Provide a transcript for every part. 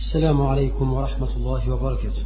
السلام عليكم ورحمة الله وبركاته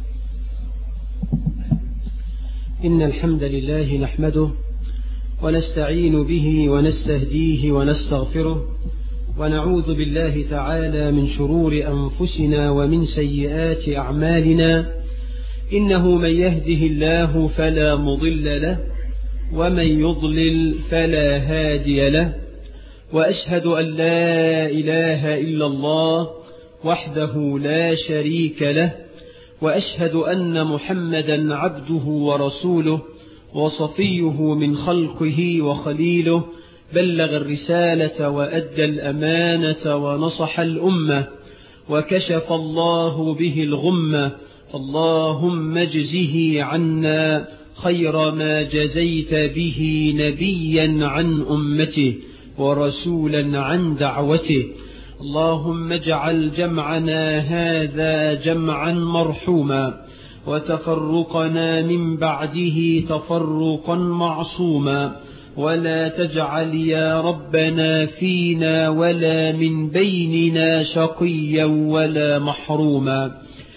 إن الحمد لله نحمده ونستعين به ونستهديه ونستغفره ونعوذ بالله تعالى من شرور أنفسنا ومن سيئات أعمالنا إنه من يهده الله فلا مضل له ومن يضلل فلا هادي له وأشهد أن لا إله إلا الله وحده لا شريك له وأشهد أن محمدا عبده ورسوله وصفيه من خلقه وخليله بلغ الرسالة وأدى الأمانة ونصح الأمة وكشف الله به الغمة اللهم اجزه عنا خير ما جزيت به نبيا عن أمته ورسولا عن دعوته اللهم اجعل جمعنا هذا جمعا مرحوما وتفرقنا من بعده تفرقا معصوما ولا تجعل يا ربنا فينا ولا من بيننا شقيا ولا محروما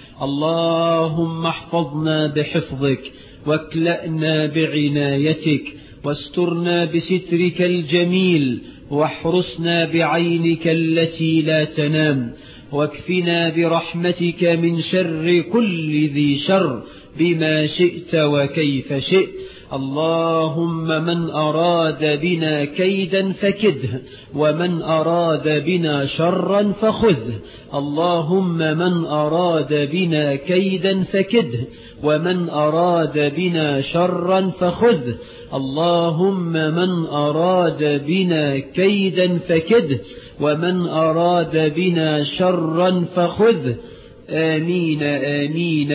اللهم احفظنا بحفظك واكلأنا بعنايتك واسترنا بسترك الجميل واحرسنا بعينك التي لا تنام واكفنا برحمتك من شر كل ذي شر بما شئت وكيف شئت اللهم من أراد بنا كيدا فكده ومن أراد بنا شرا فخذه اللهم من أراد بنا كيدا فكده ومن أراد بنا شرا فخذه اللهم من أراد بنا كيدا فكده ومن أراد بنا شرا فخذه آمين آمين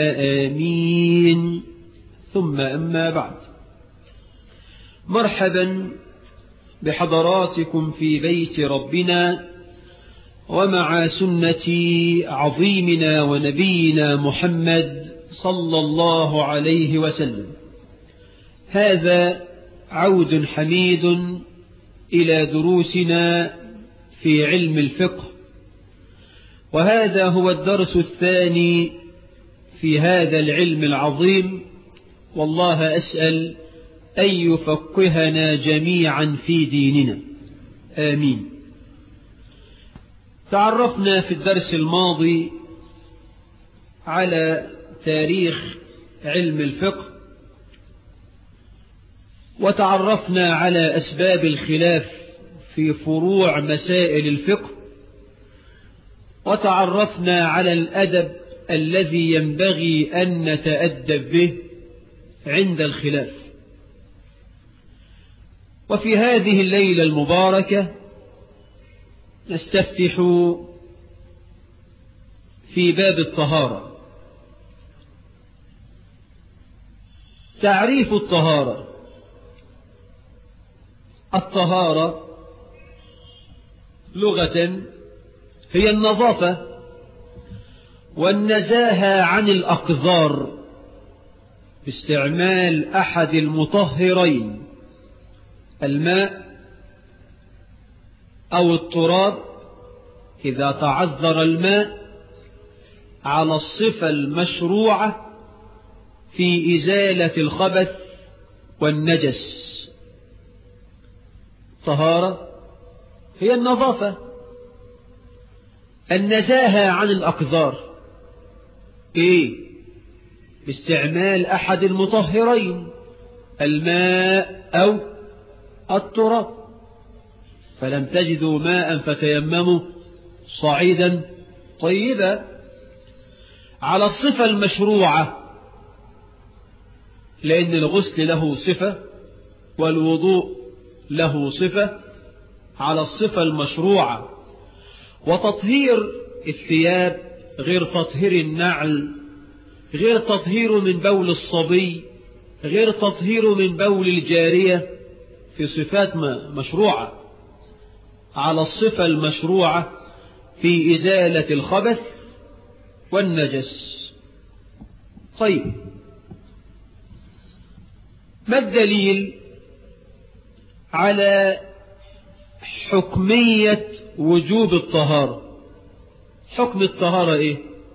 آمين ثم أما بعد مرحبا بحضراتكم في بيت ربنا ومع سنة عظيمنا ونبينا محمد صلى الله عليه وسلم هذا عود حميد إلى دروسنا في علم الفقه وهذا هو الدرس الثاني في هذا العلم العظيم والله أسأل أن يفقهنا جميعا في ديننا آمين تعرفنا في الدرس الماضي على تاريخ علم الفقه وتعرفنا على أسباب الخلاف في فروع مسائل الفقه وتعرفنا على الأدب الذي ينبغي أن نتأدب به عند الخلاف وفي هذه الليلة المباركة نستفتح في باب الطهارة تعريف الطهارة الطهارة لغة هي النظافة والنزاهة عن الأقذار باستعمال أحد المطهرين الماء أو التراب إذا تعذر الماء على الصفة المشروعة في إزالة الخبث والنجس طهارة هي النظافة النزاهة عن الأقذار إيه باستعمال أحد المطهرين الماء أو التراب فلم تجدوا ماء فتيمموا صعيدا طيبا على الصفة المشروعة لأن الغسل له صفة والوضوء له صفة على الصفة المشروعة وتطهير الثياب غير تطهير النعل غير تطهير من بول الصبي غير تطهير من بول الجارية في صفات مشروعة على الصفة المشروعة في إزالة الخبث والنجس طيب ما الدليل على حكمية وجوب الطهارة حكم الطهارة إيه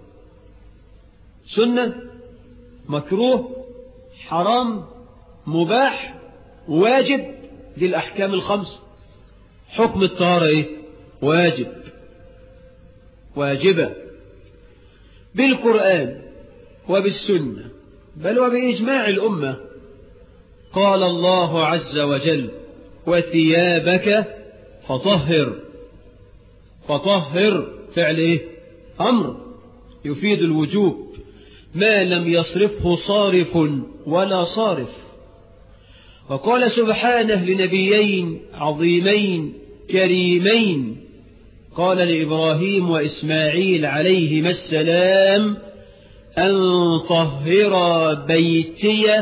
سنة مكروه حرام مباح واجب دي الأحكام الخمس حكم الطهارة إيه واجب واجبة بالقرآن وبالسنة بل وبإجماع الأمة قال الله عز وجل وثيابك فطهر فطهر فعل إيه أمر يفيد الوجوب ما لم يصرفه صارف ولا صارف وقال سبحانه لنبيين عظيمين كريمين قال لإبراهيم وإسماعيل عليهما السلام أن طهر بيتي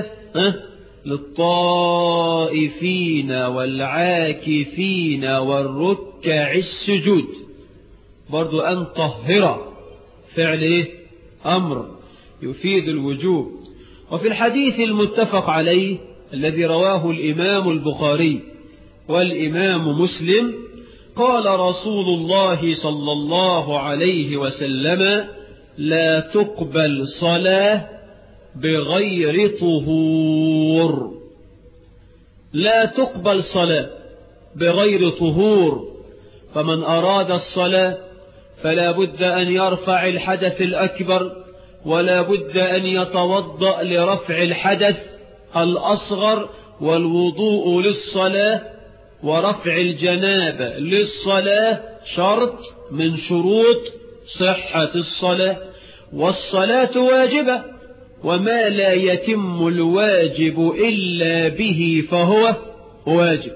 للطائفين والعاكفين والركع السجود برضو أن طهر فعل إيه؟ أمر يفيد الوجوب وفي الحديث المتفق عليه الذي رواه الإمام البخاري والإمام مسلم قال رسول الله صلى الله عليه وسلم لا تقبل صلاة بغير طهور لا تقبل صلاة بغير طهور فمن أراد الصلاة فلا بد أن يرفع الحدث الأكبر ولا بد أن يتوضأ لرفع الحدث الأصغر والوضوء للصلاة ورفع الجنابة للصلاة شرط من شروط صحة الصلاة والصلاة واجبة وما لا يتم الواجب إلا به فهو واجب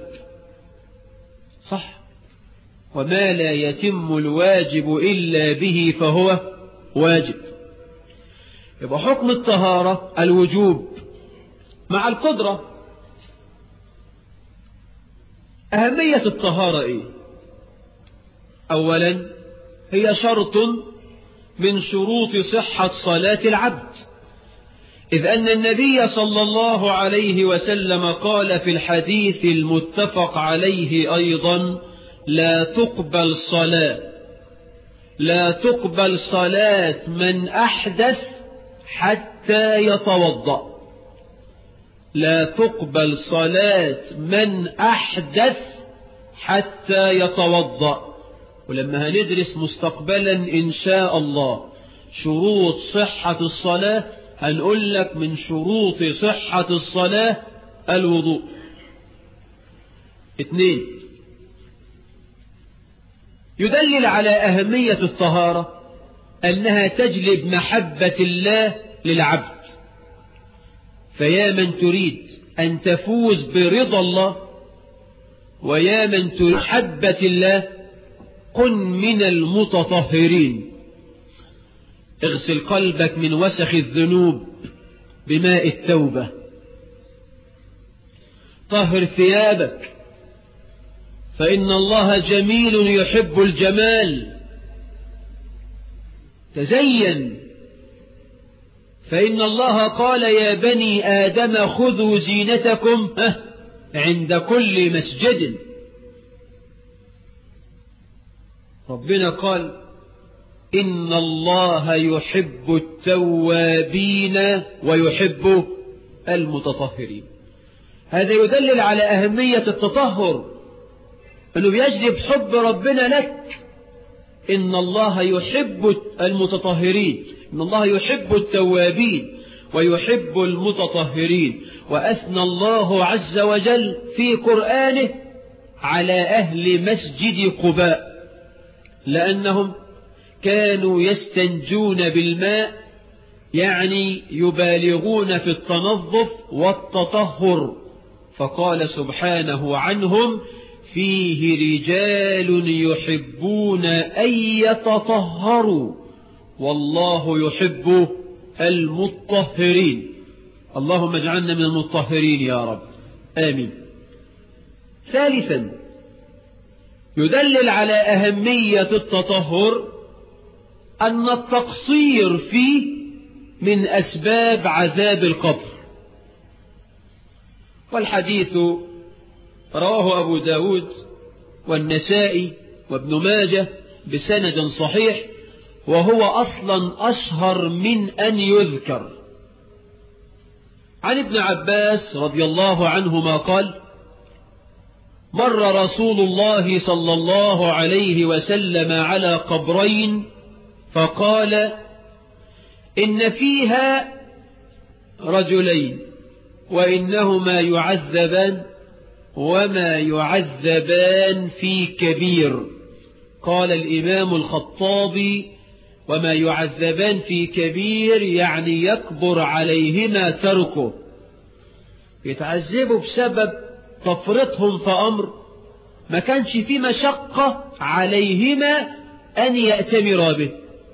صح وما لا يتم الواجب إلا به فهو واجب يبقى حكم الطهارة الوجوب مع القدرة أهمية الطهارة إيه أولا هي شرط من شروط صحة صلاة العبد إذ أن النبي صلى الله عليه وسلم قال في الحديث المتفق عليه أيضا لا تقبل صلاة لا تقبل صلاة من أحدث حتى يتوضأ لا تقبل صلاة من أحدث حتى يتوضأ ولما هندرس مستقبلا إن شاء الله شروط صحة الصلاة هنقول لك من شروط صحة الصلاة الوضوء اثنين يدلل على أهمية الطهارة أنها تجلب محبة الله للعبد فيا من تريد أن تفوز برضا الله ويا من تريد محبة الله كن من المتطهرين اغسل قلبك من وسخ الذنوب بماء التوبة طهر ثيابك فإن الله جميل يحب الجمال تزين فإن الله قال يا بني آدم خذوا زينتكم عند كل مسجد ربنا قال إن الله يحب التوابين ويحب المتطهرين هذا يدلل على أهمية التطهر أنه يجلب حب ربنا لك إن الله يحب المتطهرين إن الله يحب التوابين ويحب المتطهرين وأثنى الله عز وجل في قرآنه على أهل مسجد قباء لأنهم كانوا يستنجون بالماء يعني يبالغون في التنظف والتطهر فقال سبحانه عنهم فيه رجال يحبون أن يتطهروا والله يحب المطهرين اللهم اجعلنا من المطهرين يا رب آمين ثالثا يدلل على أهمية التطهر أن التقصير فيه من أسباب عذاب القبر والحديث رواه أبو داود والنسائي وابن ماجه بسند صحيح وهو أصلا أشهر من أن يذكر عن ابن عباس رضي الله عنهما قال مر رسول الله صلى الله عليه وسلم على قبرين فقال إن فيها رجلين وإنهما يعذبان وما يعذبان في كبير قال الإمام الخطابي وما يعذبان في كبير يعني يكبر عليهما تركه يتعذبوا بسبب تفرطهم في أمر ما كانش في مشقة عليهما أن يأتمرا به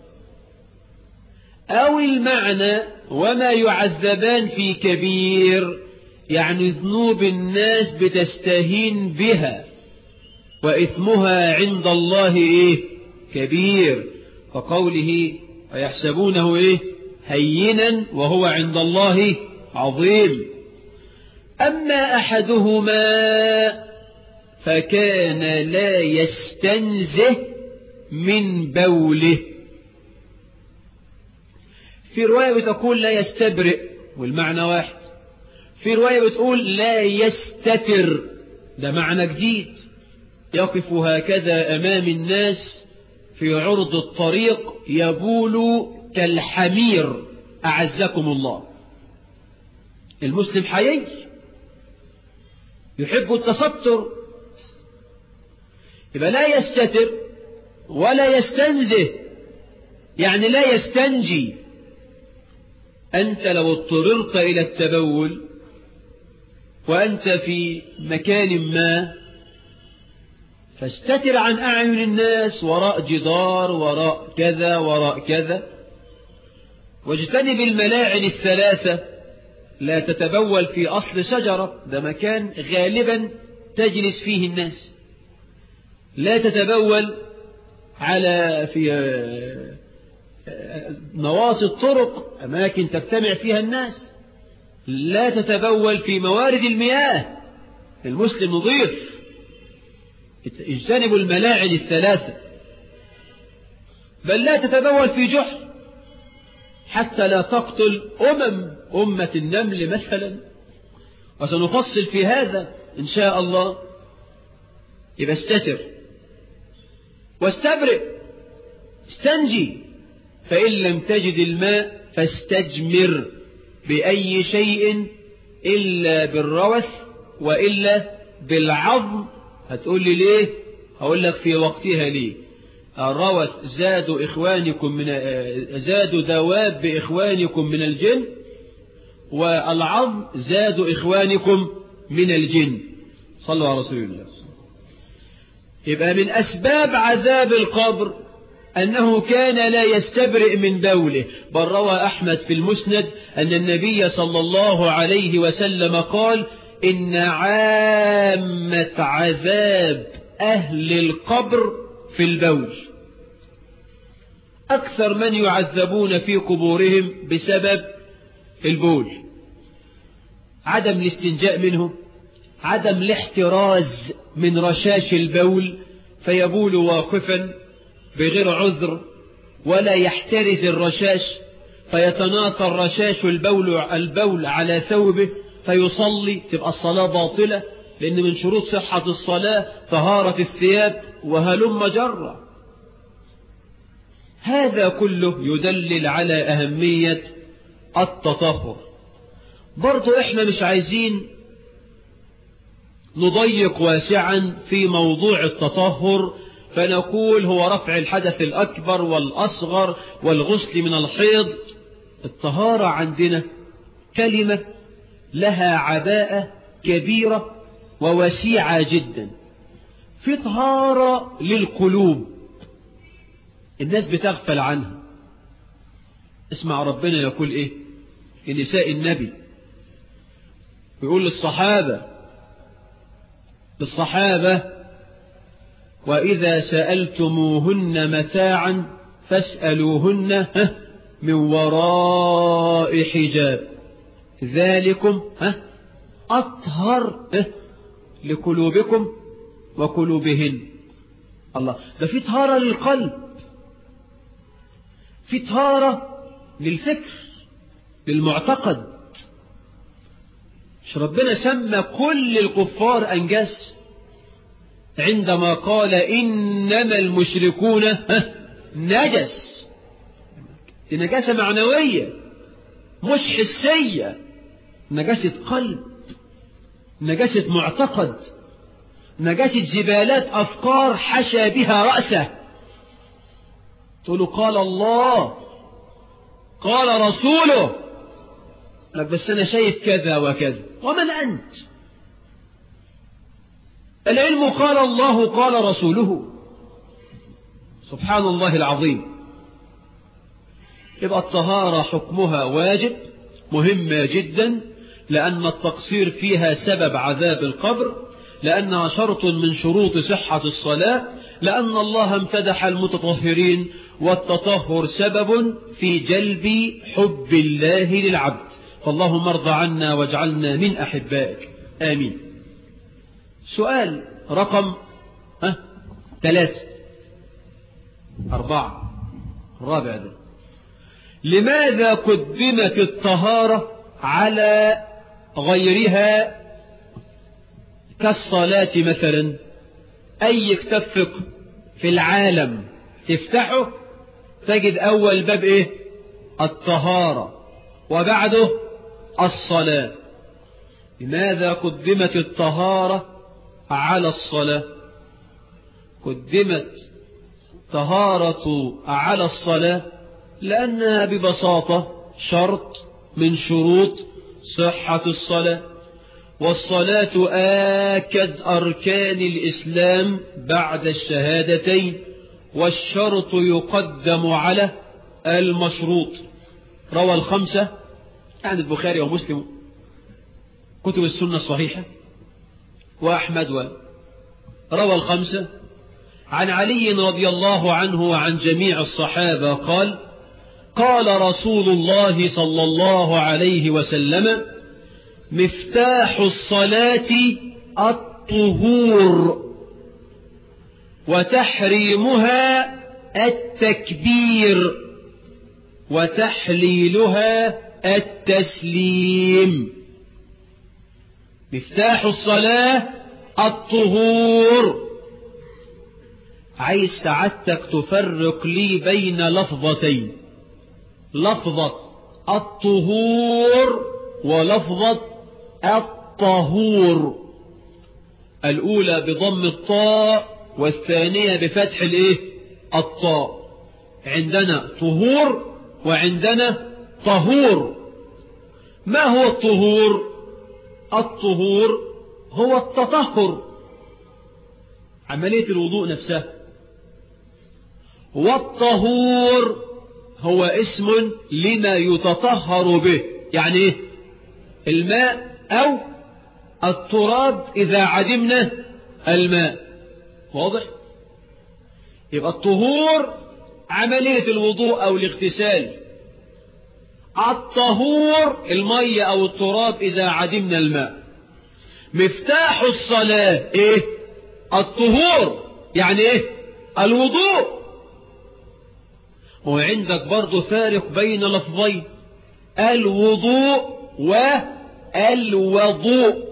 أو المعنى وما يعذبان في كبير يعني ذنوب الناس بتستهين بها وإثمها عند الله إيه كبير كقوله ويحسبونه إيه هينا وهو عند الله عظيم أما أحدهما فكان لا يستنزه من بوله في رواية بتقول لا يستبرئ والمعنى واحد في رواية بتقول لا يستتر ده معنى جديد يقف هكذا أمام الناس في عرض الطريق يبول كالحمير أعزكم الله المسلم حيي يحب التستر يبقى لا يستتر ولا يستنزه يعني لا يستنجي أنت لو اضطررت إلى التبول وأنت في مكان ما فاستتر عن أعين الناس وراء جدار وراء كذا وراء كذا واجتنب الملاعن الثلاثة لا تتبول في أصل شجرة ده مكان غالبا تجلس فيه الناس لا تتبول على في نواصي الطرق أماكن تجتمع فيها الناس لا تتبول في موارد المياه المسلم نظيف اجتنبوا الملاعن الثلاثة بل لا تتبول في جحر حتى لا تقتل أمم أمة النمل مثلا وسنفصل في هذا إن شاء الله يبقى استتر واستبرئ استنجي فإن لم تجد الماء فاستجمر بأي شيء إلا بالروث وإلا بالعظم هتقول لي ليه هقول لك في وقتها ليه الروث زادوا إخوانكم من زادوا دواب إخوانكم من الجن والعظم زادوا إخوانكم من الجن صلوا على رسول الله يبقى من أسباب عذاب القبر أنه كان لا يستبرئ من بوله بل روى أحمد في المسند أن النبي صلى الله عليه وسلم قال إن عامة عذاب أهل القبر في البول أكثر من يعذبون في قبورهم بسبب البول عدم الاستنجاء منه عدم الاحتراز من رشاش البول فيبول واقفا بغير عذر ولا يحترز الرشاش فيتناثر رشاش البول, البول على ثوبه فيصلي تبقى الصلاة باطلة لأن من شروط صحة الصلاة طهارة الثياب وهلم جرة هذا كله يدلل على أهمية التطهر برضو احنا مش عايزين نضيق واسعا في موضوع التطهر فنقول هو رفع الحدث الأكبر والأصغر والغسل من الحيض الطهارة عندنا كلمة لها عباءة كبيرة ووسيعة جدا في طهارة للقلوب الناس بتغفل عنها اسمع ربنا يقول ايه لنساء النبي يقول للصحابة للصحابة وإذا سألتموهن متاعا فاسألوهن من وراء حجاب ذلكم أطهر لقلوبكم وقلوبهن الله ده في طهارة للقلب في طهارة للفكر للمعتقد مش ربنا سمى كل الكفار أنجاس عندما قال إنما المشركون نجس دي نجاسة معنوية مش حسية نجاسة قلب نجاسة معتقد نجاسة زبالات أفكار حشى بها رأسه تقول قال الله قال رسوله لك بس أنا شايف كذا وكذا ومن أنت العلم قال الله قال رسوله سبحان الله العظيم يبقى الطهارة حكمها واجب مهمة جدا لأن التقصير فيها سبب عذاب القبر لأنها شرط من شروط صحة الصلاة لأن الله امتدح المتطهرين والتطهر سبب في جلب حب الله للعبد فاللهم ارضى عنا واجعلنا من أحبائك آمين سؤال رقم ها ثلاثة أربعة الرابع ده لماذا قدمت الطهارة على غيرها كالصلاة مثلا أي كتاب فقه في العالم تفتحه تجد أول باب إيه الطهارة وبعده الصلاة لماذا قدمت الطهارة على الصلاة قدمت طهارة على الصلاة لأنها ببساطة شرط من شروط صحة الصلاة والصلاة آكد أركان الإسلام بعد الشهادتين والشرط يقدم على المشروط روى الخمسة عن البخاري ومسلم كتب السنة الصحيحة وأحمد روى الخمسة عن علي رضي الله عنه وعن جميع الصحابة قال قال رسول الله صلى الله عليه وسلم مفتاح الصلاة الطهور وتحريمها التكبير وتحليلها التسليم مفتاح الصلاة الطهور عايز سعادتك تفرق لي بين لفظتين لفظة الطهور ولفظة الطهور الأولى بضم الطاء والثانية بفتح الايه الطاء عندنا طهور وعندنا طهور ما هو الطهور الطهور هو التطهر عملية الوضوء نفسها والطهور هو اسم لما يتطهر به يعني ايه الماء او التراب اذا عدمنا الماء واضح يبقى الطهور عملية الوضوء او الاغتسال الطهور المية او التراب اذا عدمنا الماء مفتاح الصلاة ايه الطهور يعني ايه الوضوء وعندك برضو فارق بين لفظين الوضوء والوضوء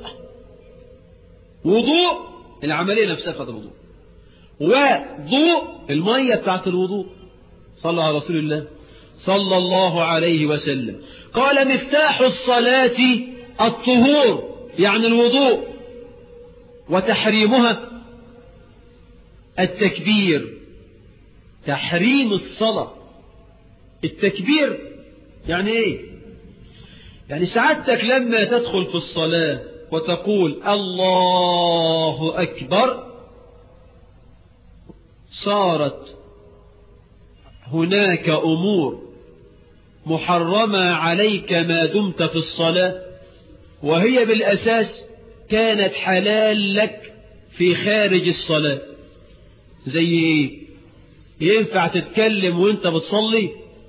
وضوء العملية نفسها بتاعت الوضوء وضوء المية بتاعت الوضوء صلى على رسول الله صلى الله عليه وسلم قال مفتاح الصلاة الطهور يعني الوضوء وتحريمها التكبير تحريم الصلاة التكبير يعني ايه يعني سعادتك لما تدخل في الصلاة وتقول الله أكبر صارت هناك أمور محرمة عليك ما دمت في الصلاة وهي بالأساس كانت حلال لك في خارج الصلاة زي ايه ينفع تتكلم وانت بتصلي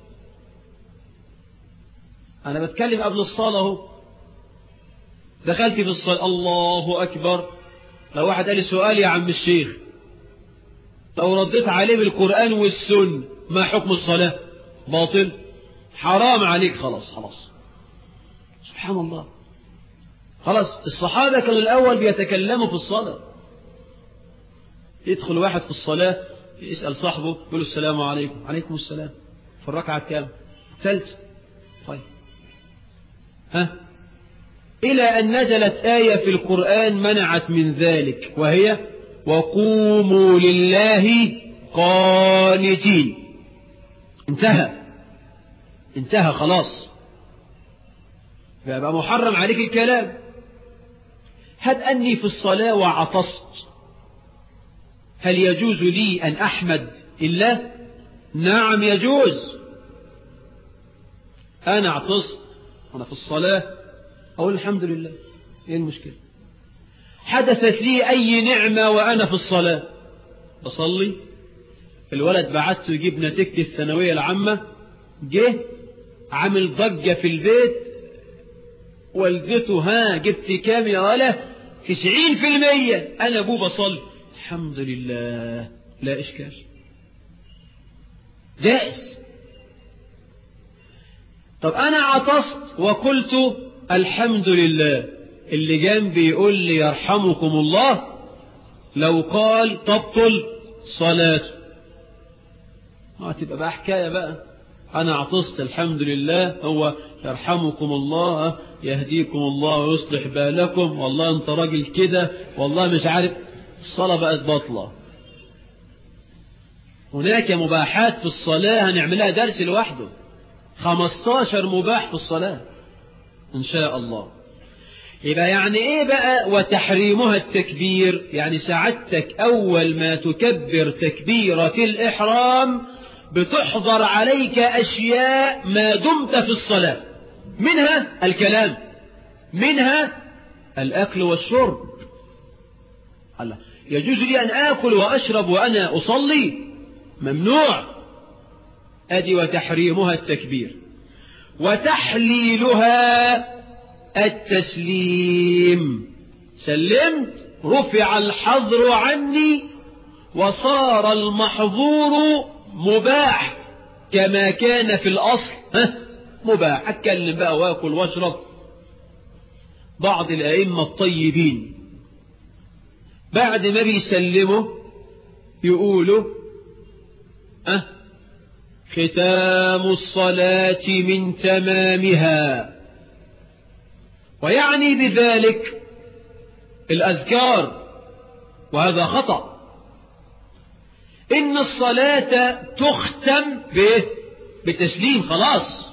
انا بتكلم قبل الصلاة اهو دخلت في الصلاة الله اكبر لو واحد قال لي سؤال يا عم الشيخ لو رديت عليه بالقرآن والسن ما حكم الصلاة باطل حرام عليك خلاص خلاص سبحان الله خلاص الصحابة كانوا الأول بيتكلموا في الصلاة يدخل واحد في الصلاة يسأل صاحبه يقول له السلام عليكم عليكم السلام في الركعة الكام ثالث طيب ها إلى أن نزلت آية في القرآن منعت من ذلك وهي وقوموا لله قانتين انتهى انتهى خلاص فيبقى محرم عليك الكلام هب أني في الصلاة وعطست هل يجوز لي أن أحمد الله نعم يجوز أنا عطست وأنا في الصلاة أقول الحمد لله إيه المشكلة حدثت لي أي نعمة وأنا في الصلاة بصلي الولد بعته يجيب نتيجة الثانوية العامة جه عامل ضجة في البيت والدته ها جبت كام يا ولا تسعين في المية أنا أبوه بصلي الحمد لله لا إشكال جائز طب أنا عطست وقلت الحمد لله اللي جنبي يقول لي يرحمكم الله لو قال تبطل صلاته هتبقى بقى حكاية بقى أنا عطست الحمد لله هو يرحمكم الله يهديكم الله ويصلح بالكم والله أنت راجل كده والله مش عارف الصلاة بقت بطلة هناك مباحات في الصلاة هنعملها درس لوحده 15 مباح في الصلاة إن شاء الله يبقى يعني إيه بقى وتحريمها التكبير يعني سعادتك أول ما تكبر تكبيرة الإحرام بتحضر عليك أشياء ما دمت في الصلاة منها الكلام منها الأكل والشرب الله يجوز لي أن آكل وأشرب وأنا أصلي ممنوع أدي وتحريمها التكبير وتحليلها التسليم سلمت رفع الحظر عني وصار المحظور مباح كما كان في الأصل ها مباح أتكلم بقى وأكل وأشرب بعض الأئمة الطيبين بعد ما بيسلموا يقولوا أه ختام الصلاة من تمامها ويعني بذلك الأذكار وهذا خطأ إن الصلاة تختم به بتسليم خلاص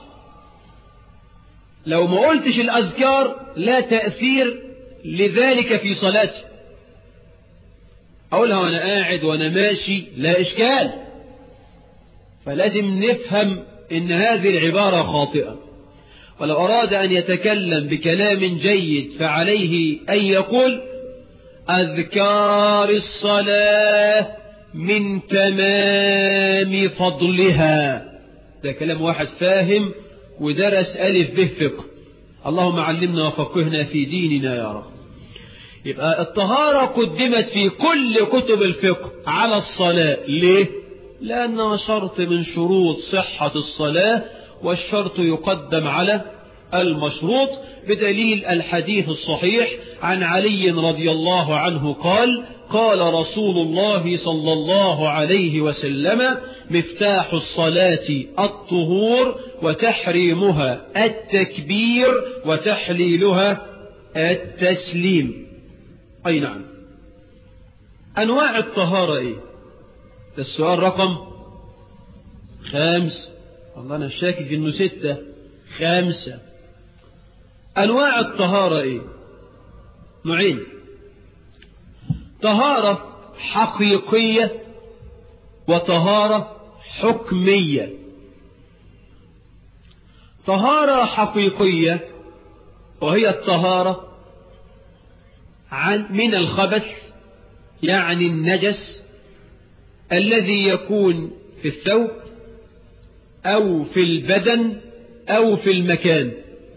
لو ما قلتش الأذكار لا تأثير لذلك في صلاتي أقولها وأنا قاعد وأنا ماشي لا إشكال فلازم نفهم إن هذه العبارة خاطئة ولو أراد أن يتكلم بكلام جيد فعليه أن يقول أذكار الصلاة من تمام فضلها ده كلام واحد فاهم ودرس ألف به فقه اللهم علمنا وفقهنا في ديننا يا رب يبقى الطهارة قدمت في كل كتب الفقه على الصلاة ليه؟ لأنها شرط من شروط صحة الصلاة والشرط يقدم على المشروط بدليل الحديث الصحيح عن علي رضي الله عنه قال قال رسول الله صلى الله عليه وسلم مفتاح الصلاة الطهور وتحريمها التكبير وتحليلها التسليم أي نعم أنواع الطهارة إيه ده السؤال رقم خامس والله أنا شاكك إنه ستة خامسة أنواع الطهارة إيه نوعين طهارة حقيقية وطهارة حكمية طهارة حقيقية وهي الطهارة عن من الخبث يعني النجس الذي يكون في الثوب أو في البدن أو في المكان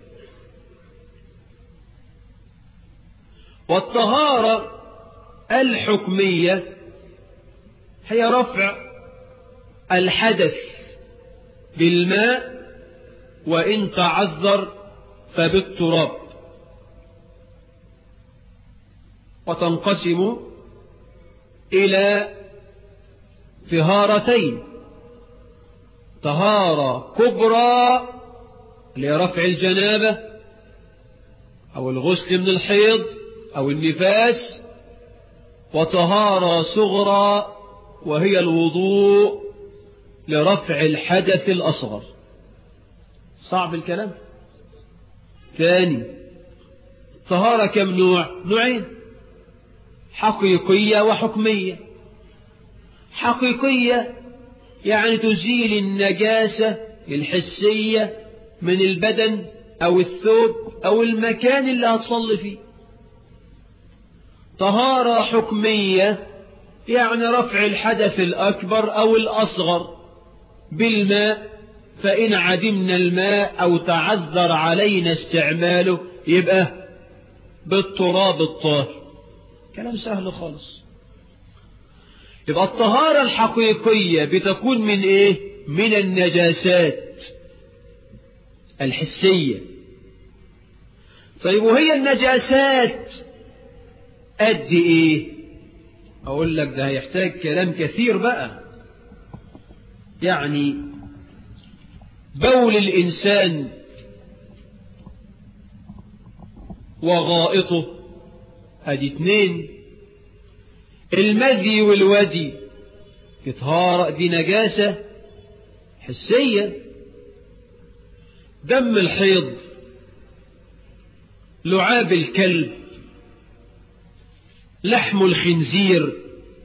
والطهارة الحكمية هي رفع الحدث بالماء وإن تعذر فبالتراب وتنقسم إلى طهارتين طهارة كبرى لرفع الجنابة أو الغسل من الحيض أو النفاس وطهارة صغرى وهي الوضوء لرفع الحدث الأصغر صعب الكلام ثاني طهارة كم نوع نوعين حقيقية وحكمية حقيقية يعني تزيل النجاسة الحسية من البدن أو الثوب أو المكان اللي هتصلي فيه طهارة حكمية يعني رفع الحدث الأكبر أو الأصغر بالماء فإن عدمنا الماء أو تعذر علينا استعماله يبقى بالتراب الطاهر كلام سهل خالص يبقى الطهارة الحقيقية بتكون من ايه من النجاسات الحسية طيب وهي النجاسات قد ايه اقول لك ده هيحتاج كلام كثير بقى يعني بول الانسان وغائطه ادي اتنين المذي والودي إطهار دي نجاسة حسية دم الحيض لعاب الكلب لحم الخنزير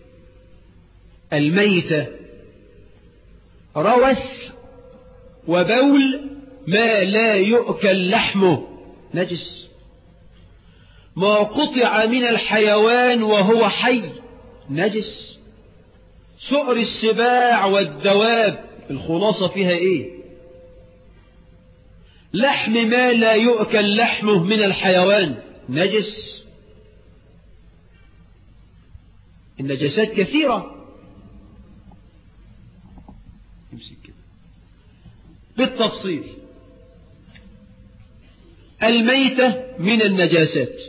الميتة روث وبول ما لا يؤكل لحمه نجس ما قطع من الحيوان وهو حي نجس سؤر السباع والدواب الخلاصة فيها ايه لحم ما لا يؤكل لحمه من الحيوان نجس النجاسات كثيرة امسك كده بالتفصيل الميتة من النجاسات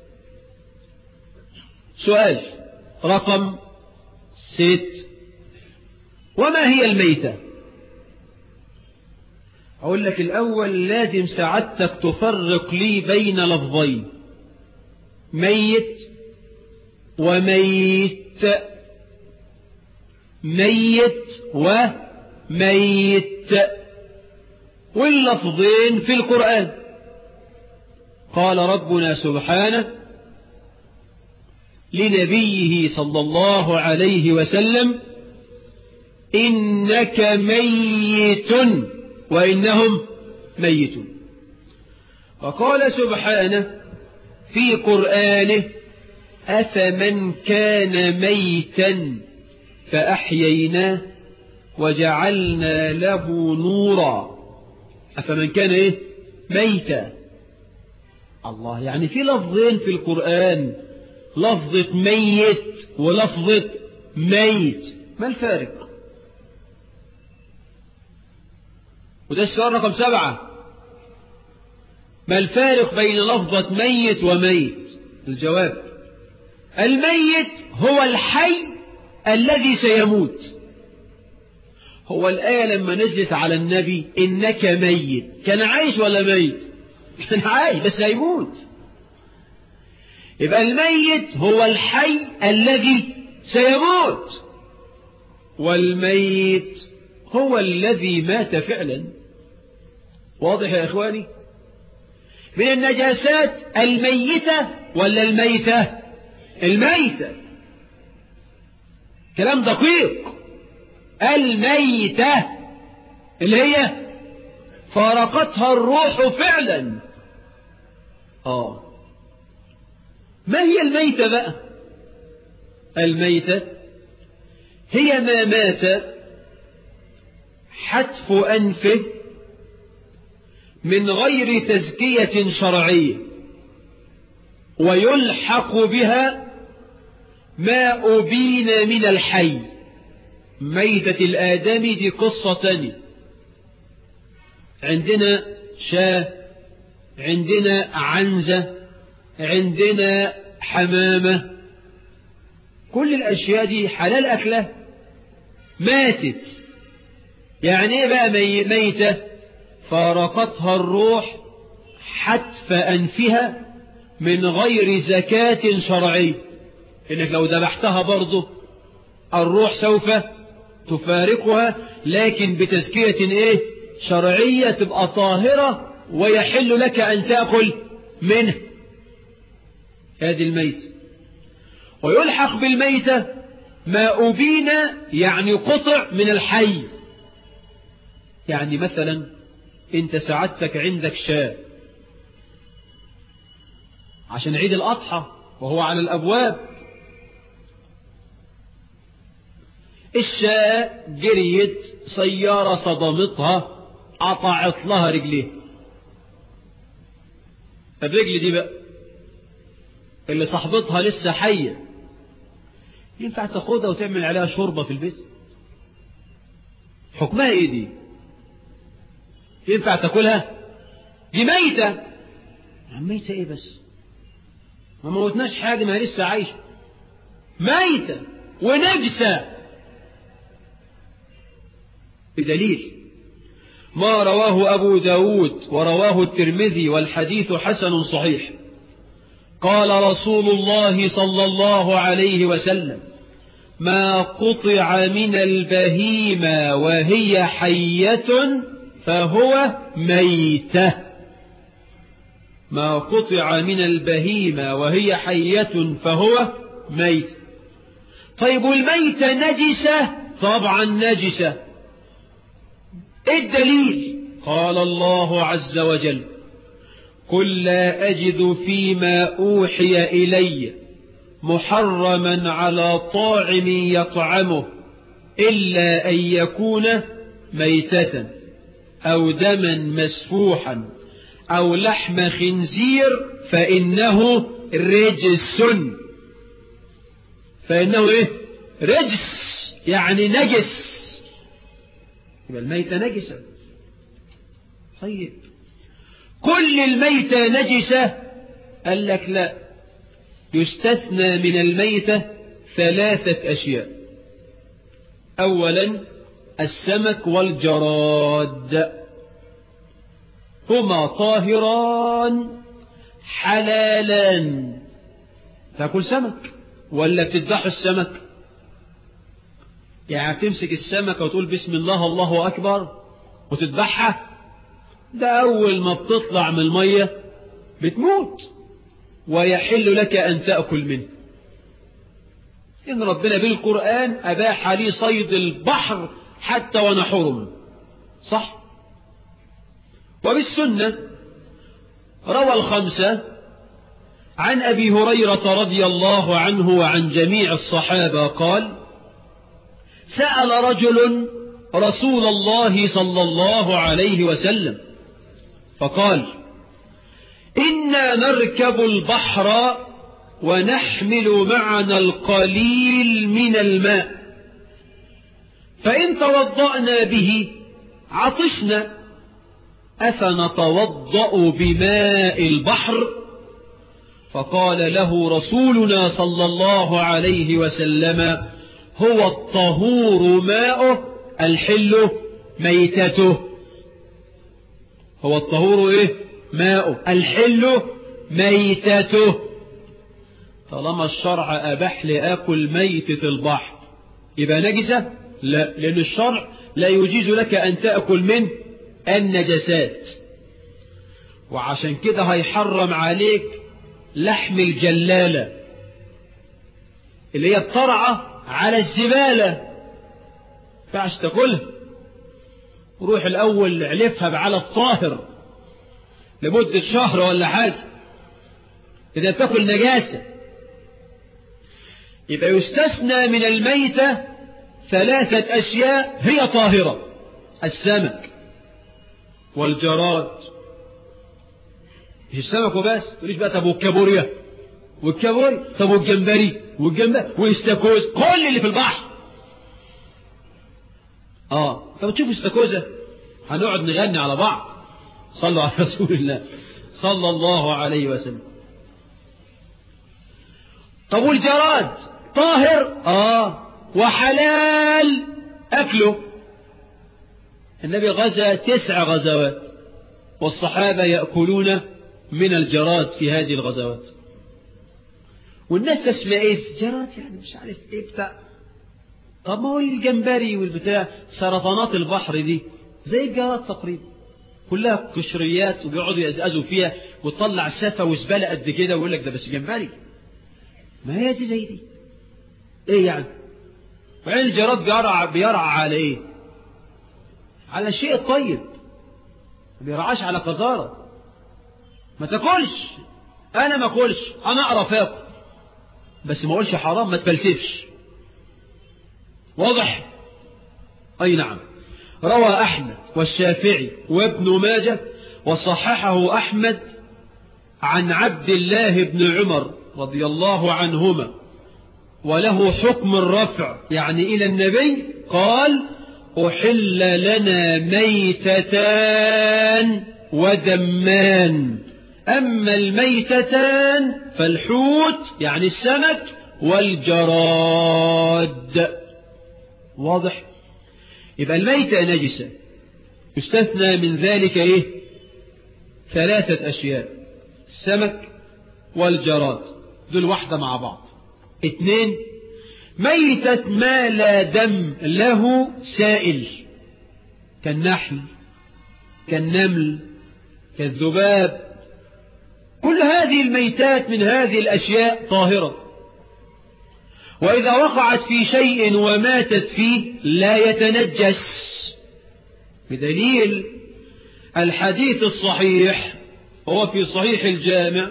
سؤال رقم ست وما هي الميتة أقول لك الأول لازم سعادتك تفرق لي بين لفظين ميت وميت ميت وميت واللفظين في القرآن قال ربنا سبحانه لنبيه صلى الله عليه وسلم إنك ميت وإنهم ميتون وقال سبحانه في قرآنه أفمن كان ميتا فأحييناه وجعلنا له نورا أفمن كان إيه ميتا الله يعني في لفظين في القرآن لفظة ميت ولفظة ميت ما الفارق وده السؤال رقم سبعة ما الفارق بين لفظة ميت وميت الجواب الميت هو الحي الذي سيموت هو الآية لما نزلت على النبي إنك ميت كان عايش ولا ميت كان عايش بس هيموت يبقى الميت هو الحي الذي سيموت والميت هو الذي مات فعلا واضح يا إخواني من النجاسات الميتة ولا الميتة الميتة كلام دقيق الميتة اللي هي فارقتها الروح فعلا آه ما هي الميتة بقى الميتة هي ما مات حتف أنفه من غير تزكية شرعية ويلحق بها ما أبين من الحي ميتة الآدم دي قصة تانية عندنا شاه عندنا عنزة عندنا حمامة كل الأشياء دي حلال أكله ماتت يعني ايه بقى مي- ميتة فارقتها الروح حتف أنفها من غير زكاة شرعية إنك لو ذبحتها برضه الروح سوف تفارقها لكن بتزكية إيه شرعية تبقى طاهرة ويحل لك أن تأكل منه هذه الميتة ويلحق بالميتة ما أبين يعني قطع من الحي يعني مثلا انت سعادتك عندك شاة عشان عيد الأضحى وهو على الأبواب الشاة جريت سيارة صدمتها قطعت لها رجليها الرجل دي بقى اللي صاحبتها لسه حية ينفع تاخدها وتعمل عليها شوربة في البيت حكمها ايه دي ينفع تاكلها دي ميتة عم ميتة ايه بس ما موتناش حاجة ما هي لسه عايشة ميتة ونجسة بدليل ما رواه أبو داود ورواه الترمذي والحديث حسن صحيح قال رسول الله صلى الله عليه وسلم ما قطع من البهيمة وهي حية فهو ميتة ما قطع من البهيمة وهي حية فهو ميت طيب والميتة نجسة طبعا نجسة إيه الدليل قال الله عز وجل قل لا أجد فيما أوحي إلي محرما على طاعم يطعمه إلا أن يكون ميتة أو دما مسفوحا أو لحم خنزير فإنه رجس فإنه إيه رجس يعني نجس يبقى الميتة نجسة طيب كل الميتة نجسة قال لك لا يستثنى من الميتة ثلاثة أشياء أولا السمك والجراد هما طاهران حلالان تاكل سمك ولا بتذبح السمك يعني تمسك السمكة وتقول بسم الله الله أكبر وتذبحها ده أول ما بتطلع من المية بتموت ويحل لك أن تأكل منه إن ربنا بالقرآن أباح لي صيد البحر حتى ونحرم صح وبالسنة روى الخمسة عن أبي هريرة رضي الله عنه وعن جميع الصحابة قال سأل رجل رسول الله صلى الله عليه وسلم فقال إنا نركب البحر ونحمل معنا القليل من الماء فإن توضأنا به عطشنا أفنتوضأ بماء البحر فقال له رسولنا صلى الله عليه وسلم هو الطهور ماؤه الحل ميتته هو الطهور ايه ماؤه الحل ميتته طالما الشرع أباح لآكل ميتة البحر يبقى نجسة لا لأن الشرع لا يجيز لك أن تأكل من النجسات وعشان كده هيحرم عليك لحم الجلالة اللي هي الطرعة على الزبالة فعش تاكلها روح الأول علفها على الطاهر لمدة شهر ولا حاجة إذا تاكل نجاسة يبقى يستثنى من الميتة ثلاثة أشياء هي طاهرة السمك والجراد مش السمك وبس تقوليش بقى طب والكابوريا والكابوريا طب والجمبري والجمبري والاستاكوز كل اللي في البحر اه طب تشوف استاكوزا هنقعد نغني على بعض صلوا على رسول الله صلى الله عليه وسلم طب والجراد طاهر آه وحلال أكله النبي غزا تسع غزوات والصحابة يأكلون من الجراد في هذه الغزوات والناس تسمع ايه جراد يعني مش عارف ايه بتاع طب ما هو الجمبري والبتاع سرطانات البحر دي زي الجراد تقريبا كلها قشريات وبيقعدوا يزقزوا فيها وتطلع سفة وزبالة قد كده ويقول لك ده بس جمبري ما هي دي زي دي ايه يعني وعين الجراد بيرعى بيرعى على ايه على الشيء الطيب ما بيرعاش على قذارة ما تاكلش انا ما اكلش انا اقرف اكل بس ما اقولش حرام ما تفلسفش واضح اي نعم روى احمد والشافعي وابن ماجه وصححه احمد عن عبد الله بن عمر رضي الله عنهما وله حكم الرفع يعني إلى النبي قال أحل لنا ميتتان ودمان أما الميتتان فالحوت يعني السمك والجراد واضح يبقى الميتة نجسة يستثنى من ذلك إيه ثلاثة أشياء السمك والجراد دول واحدة مع بعض اثنين ميتة ما لا دم له سائل كالنحل كالنمل كالذباب كل هذه الميتات من هذه الأشياء طاهرة وإذا وقعت في شيء وماتت فيه لا يتنجس بدليل الحديث الصحيح هو في صحيح الجامع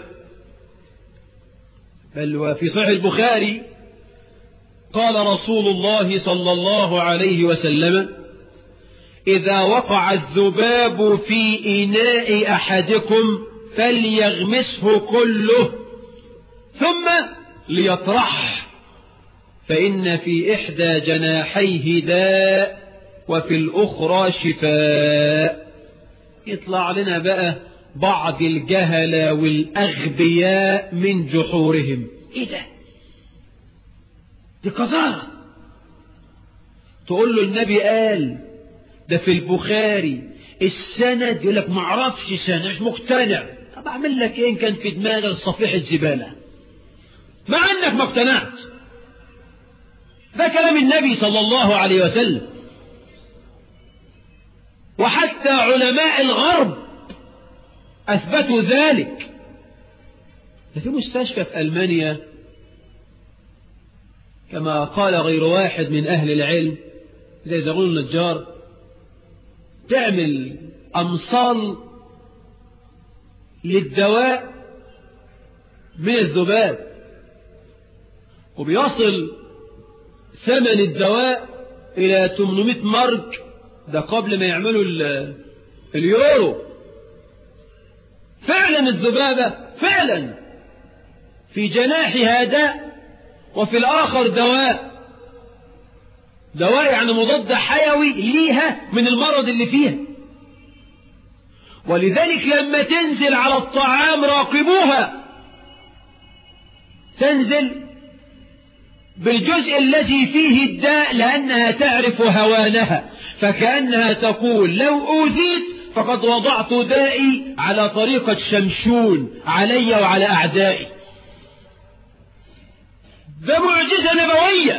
بل وفي صحيح البخاري قال رسول الله صلى الله عليه وسلم إذا وقع الذباب في إناء أحدكم فليغمسه كله ثم ليطرح فإن في إحدى جناحيه داء وفي الأخرى شفاء يطلع لنا بقى بعض الجهلة والأغبياء من جحورهم إيه ده دي قذارة تقول له النبي قال ده في البخاري السند يقول لك ما اعرفش سند مش مقتنع طب اعمل لك ايه ان كان في دماغك صفيحة زبالة مع انك ما اقتنعت ده كلام النبي صلى الله عليه وسلم وحتى علماء الغرب أثبتوا ذلك في مستشفى في ألمانيا كما قال غير واحد من أهل العلم زي زغون النجار تعمل أمصال للدواء من الذباب وبيصل ثمن الدواء إلى 800 مارك ده قبل ما يعملوا اليورو فعلا الذبابة فعلا في جناحها داء وفي الآخر دواء دواء يعني مضاد حيوي ليها من المرض اللي فيها ولذلك لما تنزل على الطعام راقبوها تنزل بالجزء الذي فيه الداء لأنها تعرف هوانها فكأنها تقول لو أوذيت فقد وضعت دائي على طريقة شمشون علي وعلى أعدائي ده معجزة نبوية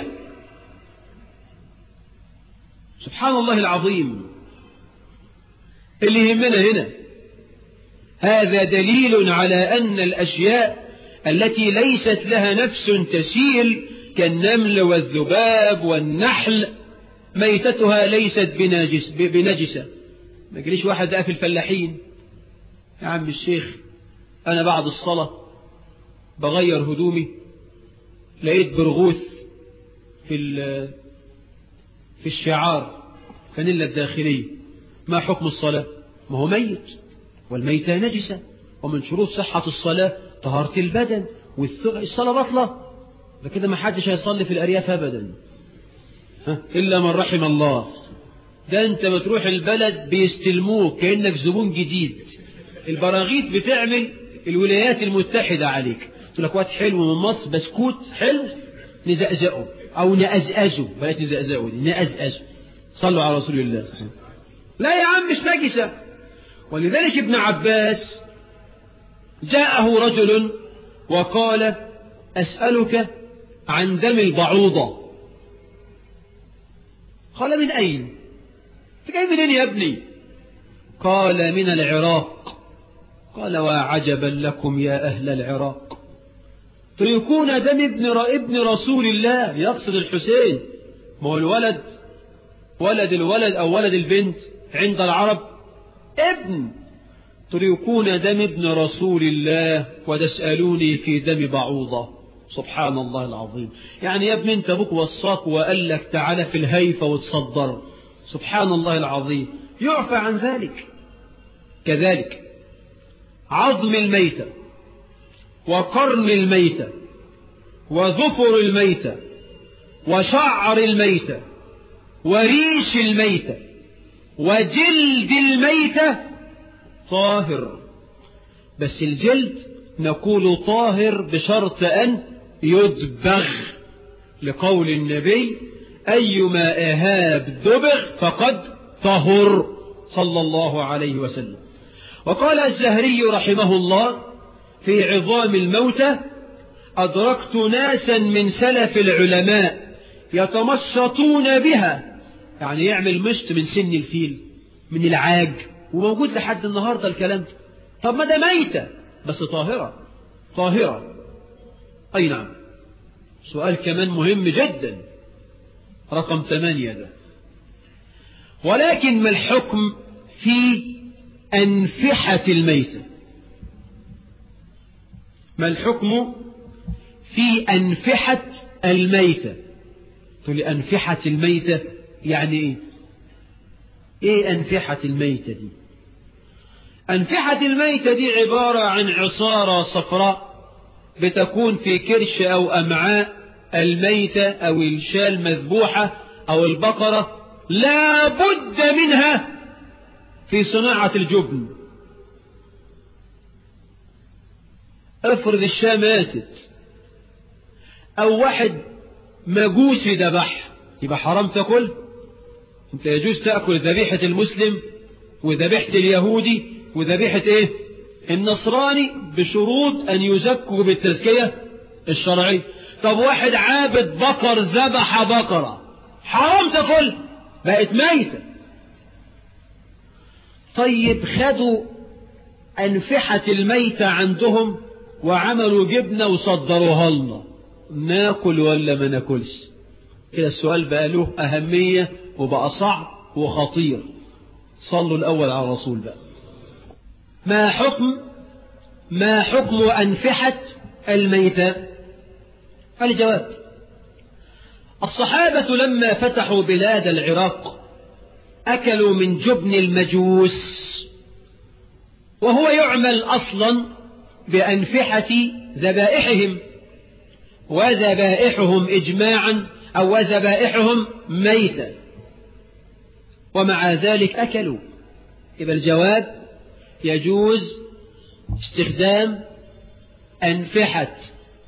سبحان الله العظيم اللي يهمنا هنا هذا دليل على أن الأشياء التي ليست لها نفس تسيل كالنمل والذباب والنحل ميتتها ليست بنجس بنجسة ما يجريش واحد في الفلاحين يا عم الشيخ أنا بعد الصلاة بغير هدومي لقيت برغوث في في الشعار فانيلا الداخلية ما حكم الصلاة ما هو ميت والميتة نجسة ومن شروط صحة الصلاة طهارة البدن والصلاة بطلة ده كده ما حدش هيصلي في الأرياف أبدا ها؟ إلا من رحم الله ده انت ما تروح البلد بيستلموك كأنك زبون جديد البراغيث بتعمل الولايات المتحدة عليك تقول لك واد حلو من مصر بسكوت حلو نزقزقه او نأزأزه بقيت نزقزقه دي نأزأزه صلوا على رسول الله لا يا عم مش نجسة ولذلك ابن عباس جاءه رجل وقال أسألك عن دم البعوضة قال من أين جاي منين يا ابني قال من العراق قال وعجبا لكم يا أهل العراق تريكون دم ابن ابن رسول الله يقصد الحسين ما هو الولد ولد الولد أو ولد البنت عند العرب ابن تريكون دم ابن رسول الله وتسألوني في دم بعوضة سبحان الله العظيم يعني يا ابن انت ابوك وصاك وقال لك تعالى في الهيفة وتصدر سبحان الله العظيم يعفى عن ذلك كذلك عظم الميتة وقرن الميتة وظفر الميتة وشعر الميتة وريش الميتة وجلد الميتة طاهر بس الجلد نقول طاهر بشرط أن يدبغ لقول النبي أيما إهاب دبغ فقد طهر صلى الله عليه وسلم وقال الزهري رحمه الله في عظام الموتى أدركت ناسا من سلف العلماء يتمشطون بها يعني يعمل مشط من سن الفيل من العاج وموجود لحد النهاردة الكلام ده طب ما ده ميتة بس طاهرة طاهرة أي نعم سؤال كمان مهم جدا رقم ثمانية ده ولكن ما الحكم في أنفحة الميتة ما الحكم في أنفحة الميتة تقول لي أنفحة الميتة يعني إيه إيه أنفحة الميتة دي أنفحة الميتة دي عبارة عن عصارة صفراء بتكون في كرش أو أمعاء الميتة أو الشاة المذبوحة أو البقرة لا بد منها في صناعة الجبن افرض الشاة ماتت أو واحد مجوسي ذبح يبقى حرام تاكل انت يجوز تأكل ذبيحة المسلم وذبيحة اليهودي وذبيحة ايه النصراني بشروط ان يزكوا بالتزكية الشرعية طب واحد عابد بقر ذبح بقرة حرام تاكل بقت ميتة طيب خدوا أنفحة الميتة عندهم وعملوا جبنة وصدروها لنا ناكل ولا ما ناكلش كده السؤال بقى له أهمية وبقى صعب وخطير صلوا الأول على الرسول بقى ما حكم ما حكم أنفحة الميتة الجواب الصحابة لما فتحوا بلاد العراق أكلوا من جبن المجوس وهو يعمل أصلا بأنفحة ذبائحهم وذبائحهم إجماعا أو وذبائحهم ميتا ومع ذلك أكلوا يبقى الجواب يجوز استخدام أنفحة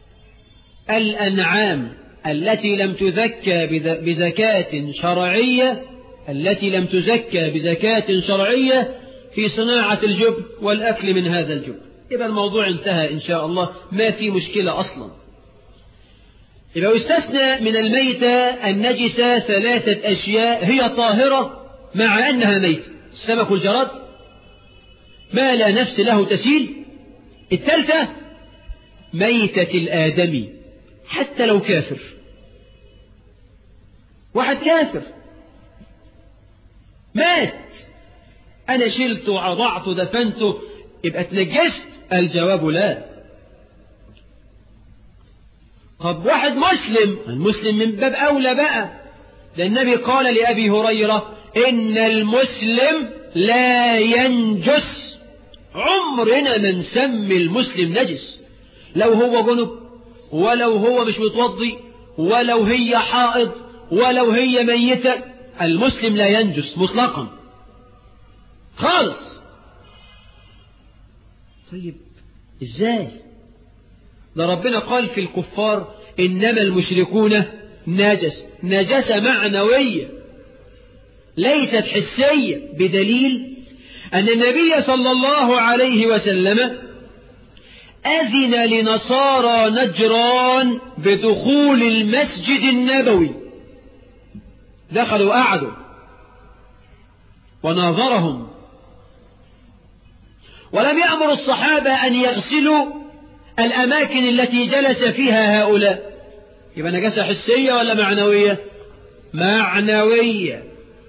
الأنعام التي لم تزكى بزكاة شرعية التي لم تزكى بزكاة شرعية في صناعة الجبن والأكل من هذا الجبن يبقى الموضوع انتهى إن شاء الله ما في مشكلة أصلا يبقى يستثنى من الميتة النجسة ثلاثة أشياء هي طاهرة مع أنها ميتة السمك والجراد ما لا نفس له تسيل الثالثة ميتة الآدمي حتى لو كافر واحد كافر مات أنا شلته وعضعته دفنته يبقى تنجست الجواب لا طب واحد مسلم المسلم من باب أولى بقى ده النبي قال لأبي هريرة إن المسلم لا ينجس عمرنا ما نسمي المسلم نجس لو هو جنب ولو هو مش متوضي ولو هي حائض ولو هي ميتة المسلم لا ينجس مطلقا خالص طيب ازاي ده ربنا قال في الكفار إنما المشركون نجس نجسة معنوية ليست حسية بدليل أن النبي صلى الله عليه وسلم أذن لنصارى نجران بدخول المسجد النبوي دخلوا قعدوا وناظرهم ولم يأمر الصحابة أن يغسلوا الأماكن التي جلس فيها هؤلاء يبقى نجاسة حسية ولا معنوية معنوية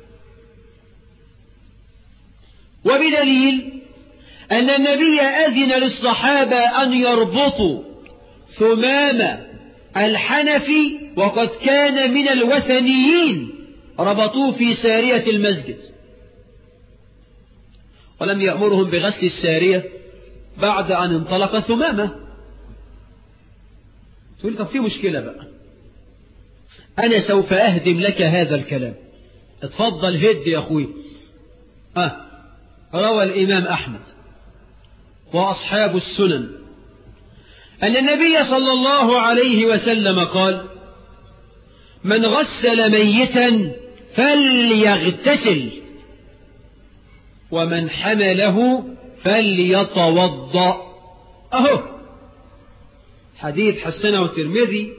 وبدليل أن النبي أذن للصحابة أن يربطوا ثمام الحنفي وقد كان من الوثنيين ربطوه في سارية المسجد ولم يأمرهم بغسل السارية بعد أن انطلق ثمامة تقول طب في مشكلة بقى أنا سوف أهدم لك هذا الكلام اتفضل هد يا أخوي أه روى الإمام أحمد وأصحاب السنن أن النبي صلى الله عليه وسلم قال من غسل ميتا فليغتسل ومن حمله فليتوضأ أهو حديث حسنه الترمذي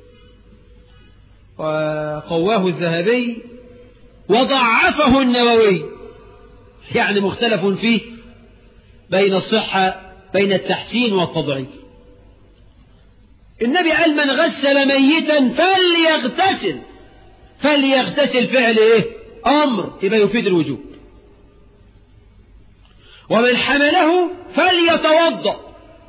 وقواه الذهبي وضعفه النووي يعني مختلف فيه بين الصحة بين التحسين والتضعيف النبي قال من غسل ميتا فليغتسل فليغتسل فعل ايه امر يبقى يفيد الوجوب ومن حمله فليتوضا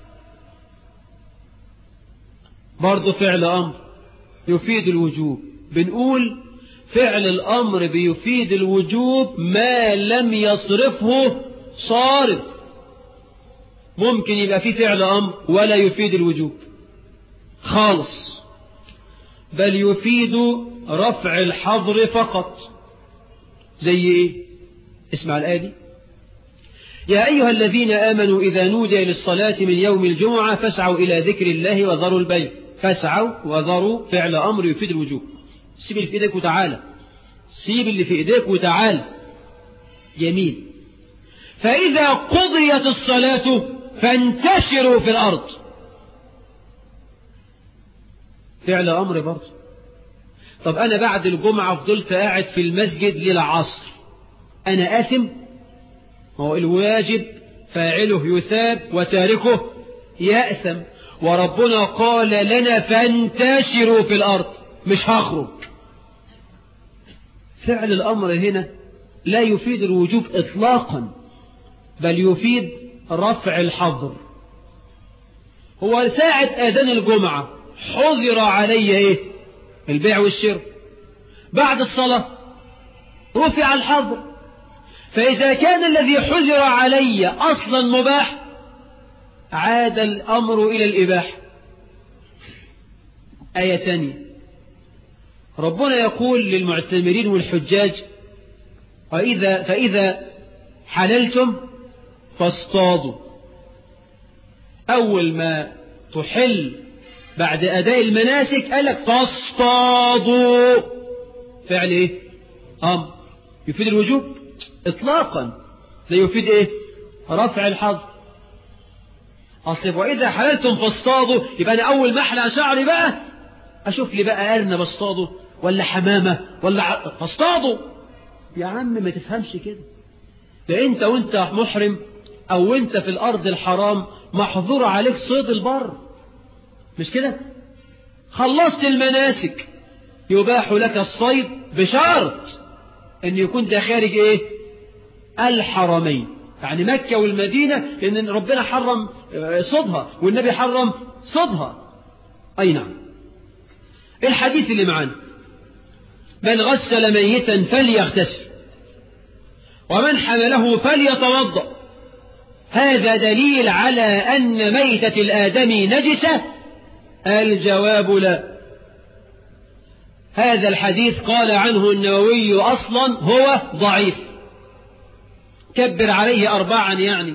برضه فعل امر يفيد الوجوب بنقول فعل الامر بيفيد الوجوب ما لم يصرفه صارف ممكن يبقى في فعل امر ولا يفيد الوجوب خالص بل يفيد رفع الحظر فقط زي ايه اسمع الآية دي يا أيها الذين آمنوا إذا نودي للصلاة من يوم الجمعة فاسعوا إلى ذكر الله وذروا البيع فاسعوا وذروا فعل أمر يفيد الوجوب سيب اللي في إيديك وتعالى سيب اللي في إيديك وتعالى يمين فإذا قضيت الصلاة فانتشروا في الأرض فعل أمر برضه طب أنا بعد الجمعة فضلت قاعد في المسجد للعصر أنا آثم هو الواجب فاعله يثاب وتاركه يأثم وربنا قال لنا فانتشروا في الأرض مش هخرج فعل الأمر هنا لا يفيد الوجوب إطلاقا بل يفيد رفع الحظر هو ساعة آذان الجمعة حظر علي إيه البيع والشراء بعد الصلاة رفع الحظر فإذا كان الذي حجر علي أصلا مباح عاد الأمر إلى الإباحة آية ثانية ربنا يقول للمعتمرين والحجاج وإذا فإذا حللتم فاصطادوا أول ما تحل بعد أداء المناسك قال لك تصطادوا فعل إيه أمر يفيد الوجوب إطلاقا لا يفيد إيه رفع الحظر أصل وإذا حللتم فاصطادوا يبقى أنا أول ما أحلى شعري بقى أشوف لي بقى أرنب اصطاده ولا حمامة ولا ع... فاصطادوا يا عم ما تفهمش كده ده أنت وأنت محرم أو أنت في الأرض الحرام محظور عليك صيد البر مش كده خلصت المناسك يباح لك الصيد بشرط ان يكون ده خارج ايه الحرمين يعني مكة والمدينة لان ربنا حرم صدها والنبي حرم صدها اي نعم الحديث اللي معانا من غسل ميتا فليغتسل ومن حمله فليتوضأ هذا دليل على أن ميتة الآدمي نجسة الجواب لا هذا الحديث قال عنه النووي أصلا هو ضعيف كبر عليه أربعا يعني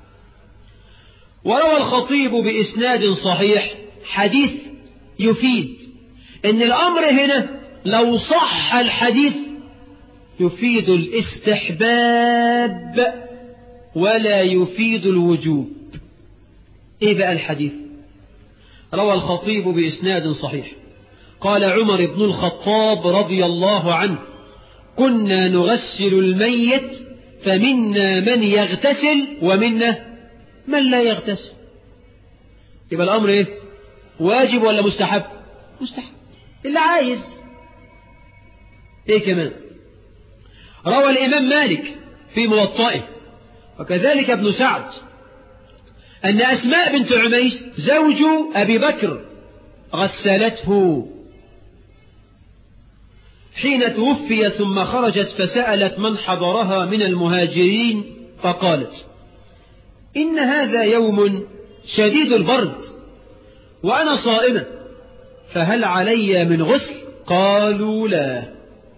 وروى الخطيب بإسناد صحيح حديث يفيد إن الأمر هنا لو صح الحديث يفيد الاستحباب ولا يفيد الوجوب إيه بقى الحديث روى الخطيب بإسناد صحيح قال عمر بن الخطاب رضي الله عنه كنا نغسل الميت فمنا من يغتسل ومنا من لا يغتسل يبقى الأمر إيه واجب ولا مستحب مستحب اللي عايز إيه كمان روى الإمام مالك في موطئه وكذلك ابن سعد أن أسماء بنت عميس زوج أبي بكر غسلته حين توفي ثم خرجت فسألت من حضرها من المهاجرين فقالت إن هذا يوم شديد البرد وأنا صائمة فهل علي من غسل قالوا لا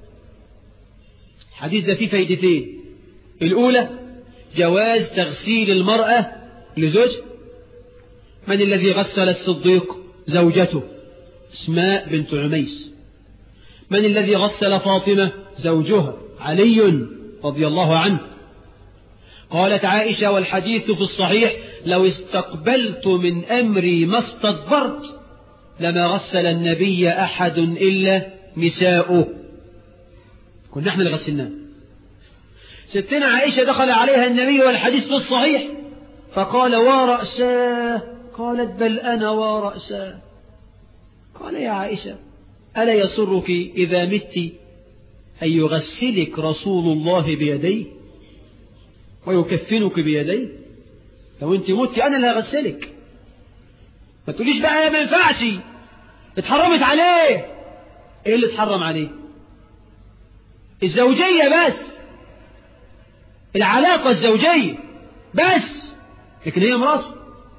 الحديث ده فيه فايدتين الأولى جواز تغسيل المرأة لزوج من الذي غسل الصديق زوجته اسماء بنت عميس من الذي غسل فاطمة زوجها علي رضي الله عنه قالت عائشة والحديث في الصحيح لو استقبلت من أمري ما استدبرت لما غسل النبي أحد إلا نساؤه كنا احنا اللي غسلناه ستنا عائشة دخل عليها النبي والحديث في الصحيح فقال ورأساه قالت بل أنا ورأساه قال يا عائشة ألا يسرك إذا مت أن يغسلك رسول الله بيديه ويكفنك بيديه لو أنت مت أنا اللي هغسلك ما تقوليش بقى ما ينفعش اتحرمت عليه ايه اللي اتحرم عليه الزوجية بس العلاقة الزوجية بس لكن هي مراته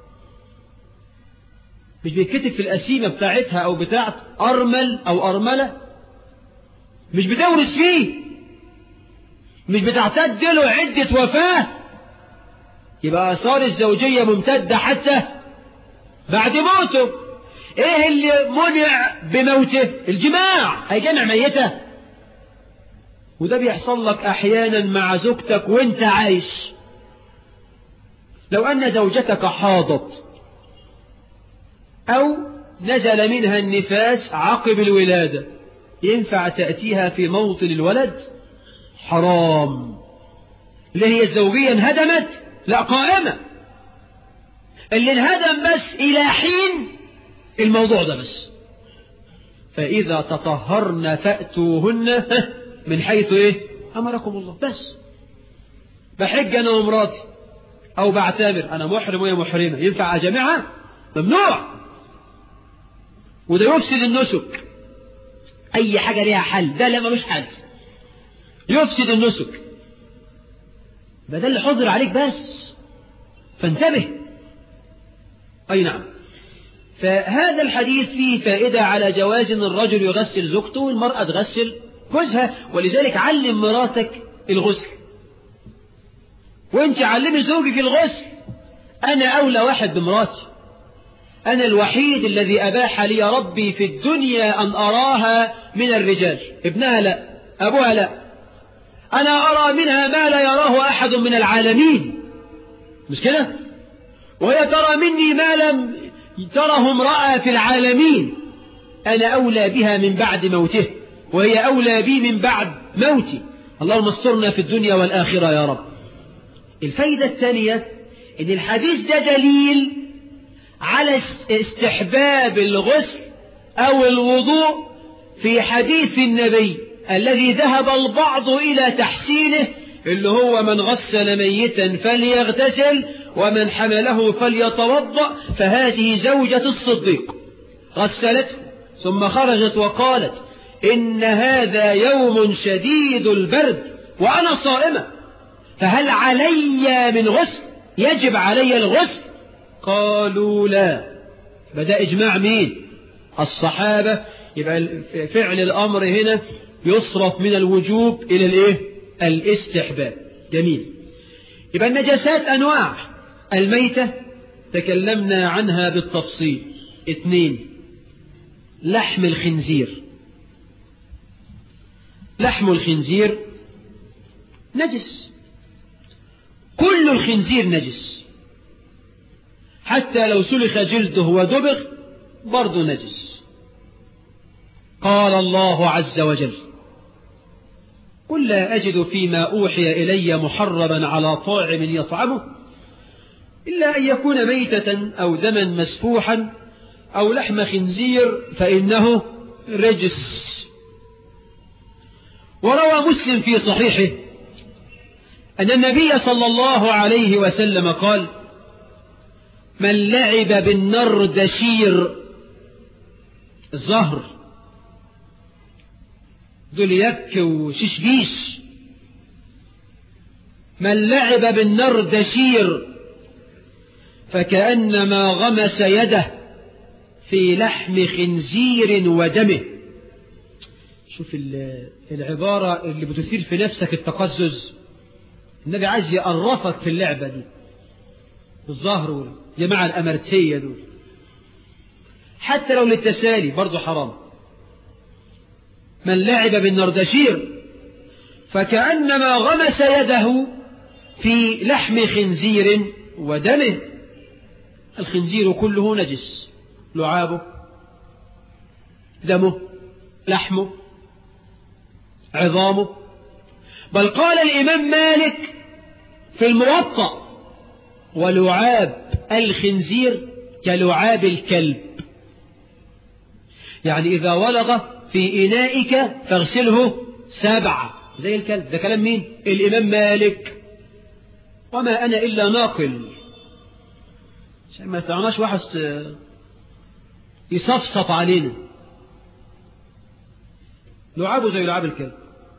مش بيتكتب في القسيمة بتاعتها أو بتاعت أرمل أو أرملة مش بتورث فيه مش بتعتد له عدة وفاة يبقى آثار الزوجية ممتدة حتى بعد موته ايه اللي منع بموته الجماع هيجمع ميته وده بيحصل لك احيانا مع زوجتك وانت عايش لو ان زوجتك حاضت او نزل منها النفاس عقب الولادة ينفع تأتيها في موطن الولد حرام اللي هي الزوجية انهدمت لا قائمة اللي انهدم بس إلى حين الموضوع ده بس فإذا تطهرن فأتوهن من حيث إيه أمركم الله بس بحج أنا ومراتي أو بعتمر أنا محرم وهي محرمة ينفع أجمعها ممنوع وده يفسد النسك أي حاجة ليها حل ده لا ملوش حل يفسد النسك ده اللي حضر عليك بس فانتبه أي نعم فهذا الحديث فيه فائدة على جواز أن الرجل يغسل زوجته والمرأة تغسل جوزها ولذلك علم مراتك الغسل وانت علمي زوجك الغسل أنا أولى واحد بمراتي أنا الوحيد الذي أباح لي ربي في الدنيا أن أراها من الرجال ابنها لا أبوها لا أنا أرى منها ما لا يراه أحد من العالمين مش كده وهي ترى مني ما لم تره امرأة في العالمين أنا أولى بها من بعد موته وهي أولى بي من بعد موتي اللهم استرنا في الدنيا والآخرة يا رب الفايدة الثانية إن الحديث ده دليل على استحباب الغسل أو الوضوء في حديث النبي الذي ذهب البعض إلى تحسينه اللي هو من غسل ميتا فليغتسل ومن حمله فليتوضأ فهذه زوجة الصديق غسلته ثم خرجت وقالت إن هذا يوم شديد البرد وأنا صائمة فهل علي من غسل يجب علي الغسل قالوا لا بدأ إجماع مين الصحابة يبقى فعل الأمر هنا يصرف من الوجوب إلى الإيه؟ الاستحباب جميل يبقى النجاسات أنواع الميتة تكلمنا عنها بالتفصيل اثنين لحم الخنزير لحم الخنزير نجس كل الخنزير نجس حتى لو سلخ جلده ودبغ برضه نجس قال الله عز وجل قل لا أجد فيما أوحي إلي محرما على طاعم يطعمه إلا أن يكون ميتة أو دما مسفوحا أو لحم خنزير فإنه رجس وروى مسلم في صحيحه أن النبي صلى الله عليه وسلم قال من لعب بالنردشير الزهر دول يك وششبيش من لعب بالنردشير فكأنما غمس يده في لحم خنزير ودمه شوف العبارة اللي بتثير في نفسك التقزز النبي عايز يقرفك في اللعبة دي الظهر والجماعة الأمرتية دول حتى لو للتسالي برضو حرام من لعب بالنردشير فكأنما غمس يده في لحم خنزير ودمه الخنزير كله نجس لعابه دمه لحمه عظامه بل قال الإمام مالك في الموطأ ولعاب الخنزير كلعاب الكلب يعني إذا ولغ في إنائك فاغسله سبعة زي الكلب ده كلام مين الإمام مالك وما أنا إلا ناقل عشان ما تعناش واحد يصفصف علينا لعابه زي لعاب الكلب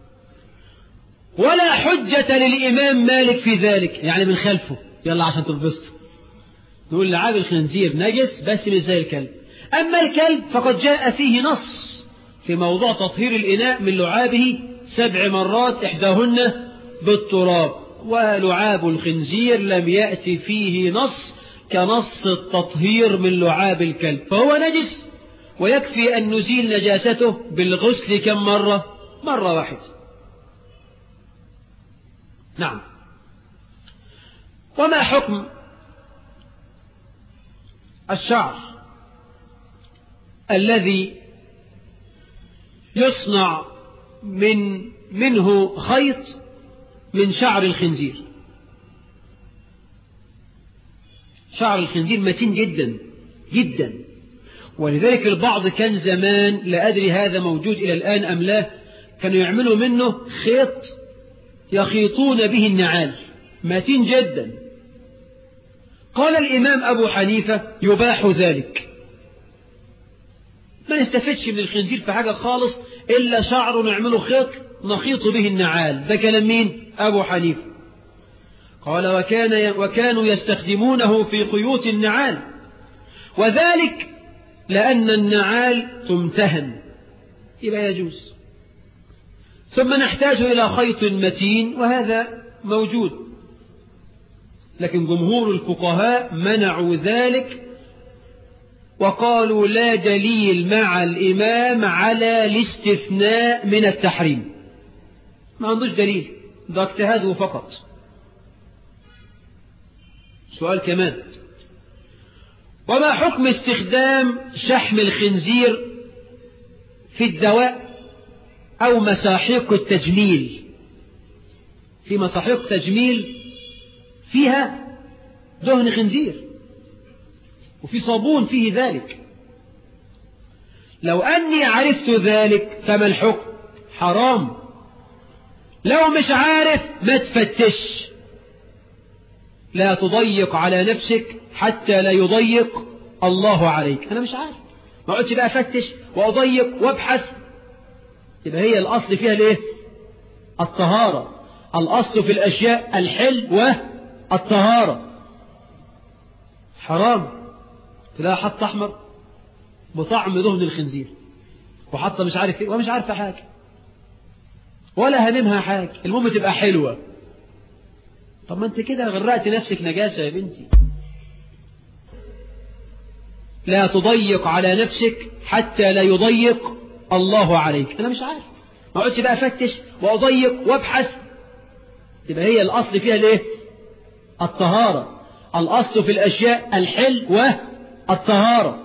ولا حجة للإمام مالك في ذلك يعني من خلفه يلا عشان تنبسط نقول لعاب الخنزير نجس بس مش زي الكلب أما الكلب فقد جاء فيه نص في موضوع تطهير الإناء من لعابه سبع مرات إحداهن بالتراب ولعاب الخنزير لم يأتي فيه نص كنص التطهير من لعاب الكلب فهو نجس ويكفي أن نزيل نجاسته بالغسل كم مرة مرة واحدة نعم وما حكم الشعر الذي يصنع من منه خيط من شعر الخنزير شعر الخنزير متين جدا جدا ولذلك البعض كان زمان لا أدري هذا موجود إلى الآن أم لا كانوا يعملوا منه خيط يخيطون به النعال متين جدا قال الإمام أبو حنيفة يباح ذلك ما نستفدش من الخنزير في حاجة خالص إلا شعر نعمله خيط نخيط به النعال ده كلام مين أبو حنيفة قال وكان وكانوا يستخدمونه في خيوط النعال وذلك لأن النعال تمتهن يبقى يجوز ثم نحتاج إلى خيط متين وهذا موجود لكن جمهور الفقهاء منعوا ذلك وقالوا لا دليل مع الإمام على الاستثناء من التحريم ما عندوش دليل ده اجتهاده فقط سؤال كمان وما حكم استخدام شحم الخنزير في الدواء أو مساحيق التجميل في مساحيق تجميل فيها دهن خنزير وفي صابون فيه ذلك لو أني عرفت ذلك فما الحكم حرام لو مش عارف ما تفتش لا تضيق على نفسك حتى لا يضيق الله عليك أنا مش عارف ما قلتش بقى أفتش وأضيق وأبحث يبقى هي الأصل فيها الايه الطهارة الأصل في الأشياء الحل والطهارة حرام تلاقي حط أحمر بطعم دهن الخنزير وحاطة مش عارف ايه ومش عارفة حاجة ولا هنمها حاجة المهم تبقى حلوة طب ما انت كده غرقت نفسك نجاسة يا بنتي لا تضيق على نفسك حتى لا يضيق الله عليك أنا مش عارف ما اقعدش بقى أفتش وأضيق وأبحث تبقى هي الأصل فيها ليه الطهارة الأصل في الأشياء الحل والطهارة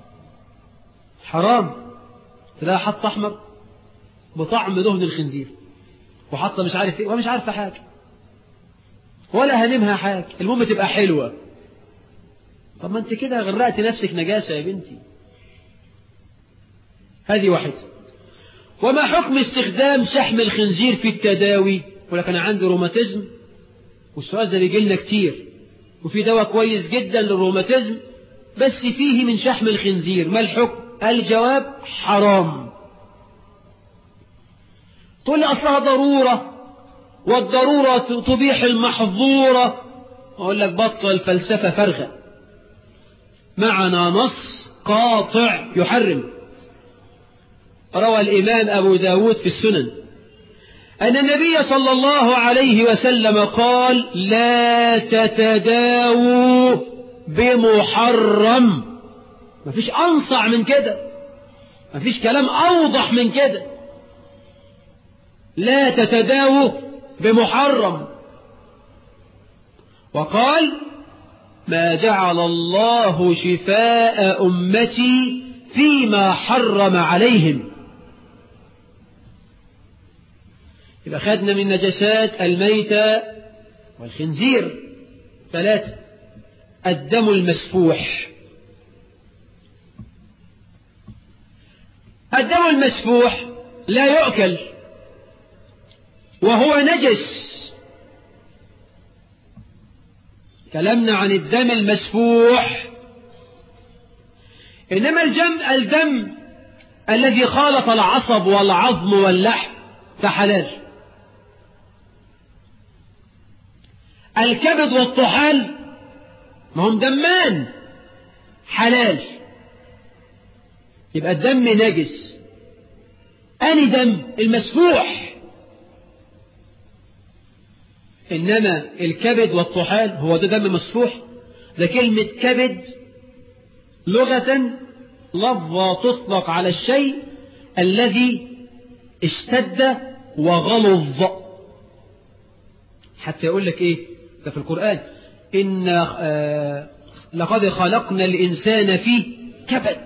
حرام تلاقي حط أحمر بطعم دهن الخنزير وحاطة مش عارف ايه ومش عارفة حاجة ولا هنمها حاجة المهم تبقى حلوة طب ما انت كده غرقت نفسك نجاسة يا بنتي هذه واحدة وما حكم استخدام شحم الخنزير في التداوي ولكن أنا عندي روماتيزم والسؤال ده بيجي لنا كتير وفي دواء كويس جدا للروماتيزم بس فيه من شحم الخنزير ما الحكم الجواب حرام تقول لي أصلها ضرورة والضرورة تبيح المحظورة أقول لك بطل فلسفة فرغة معنا نص قاطع يحرم روى الإمام أبو داود في السنن أن النبي صلى الله عليه وسلم قال لا تتداووا بمحرم مفيش أنصع من كده مفيش كلام أوضح من كده لا تتداووا بمحرم وقال ما جعل الله شفاء أمتي فيما حرم عليهم يبقى خدنا من نجسات الميتة والخنزير ثلاثة الدم المسفوح الدم المسفوح لا يؤكل وهو نجس كلامنا عن الدم المسفوح إنما الجم الدم الذي خالط العصب والعظم واللحم فحلال الكبد والطحال ما هم دمان حلال يبقى الدم نجس أني دم المسفوح إنما الكبد والطحال هو ده دم مسفوح ده كلمة كبد لغة لفظة تطلق على الشيء الذي اشتد وغلظ حتى يقول لك ايه ده في القرآن إن آه لقد خلقنا الإنسان في كبد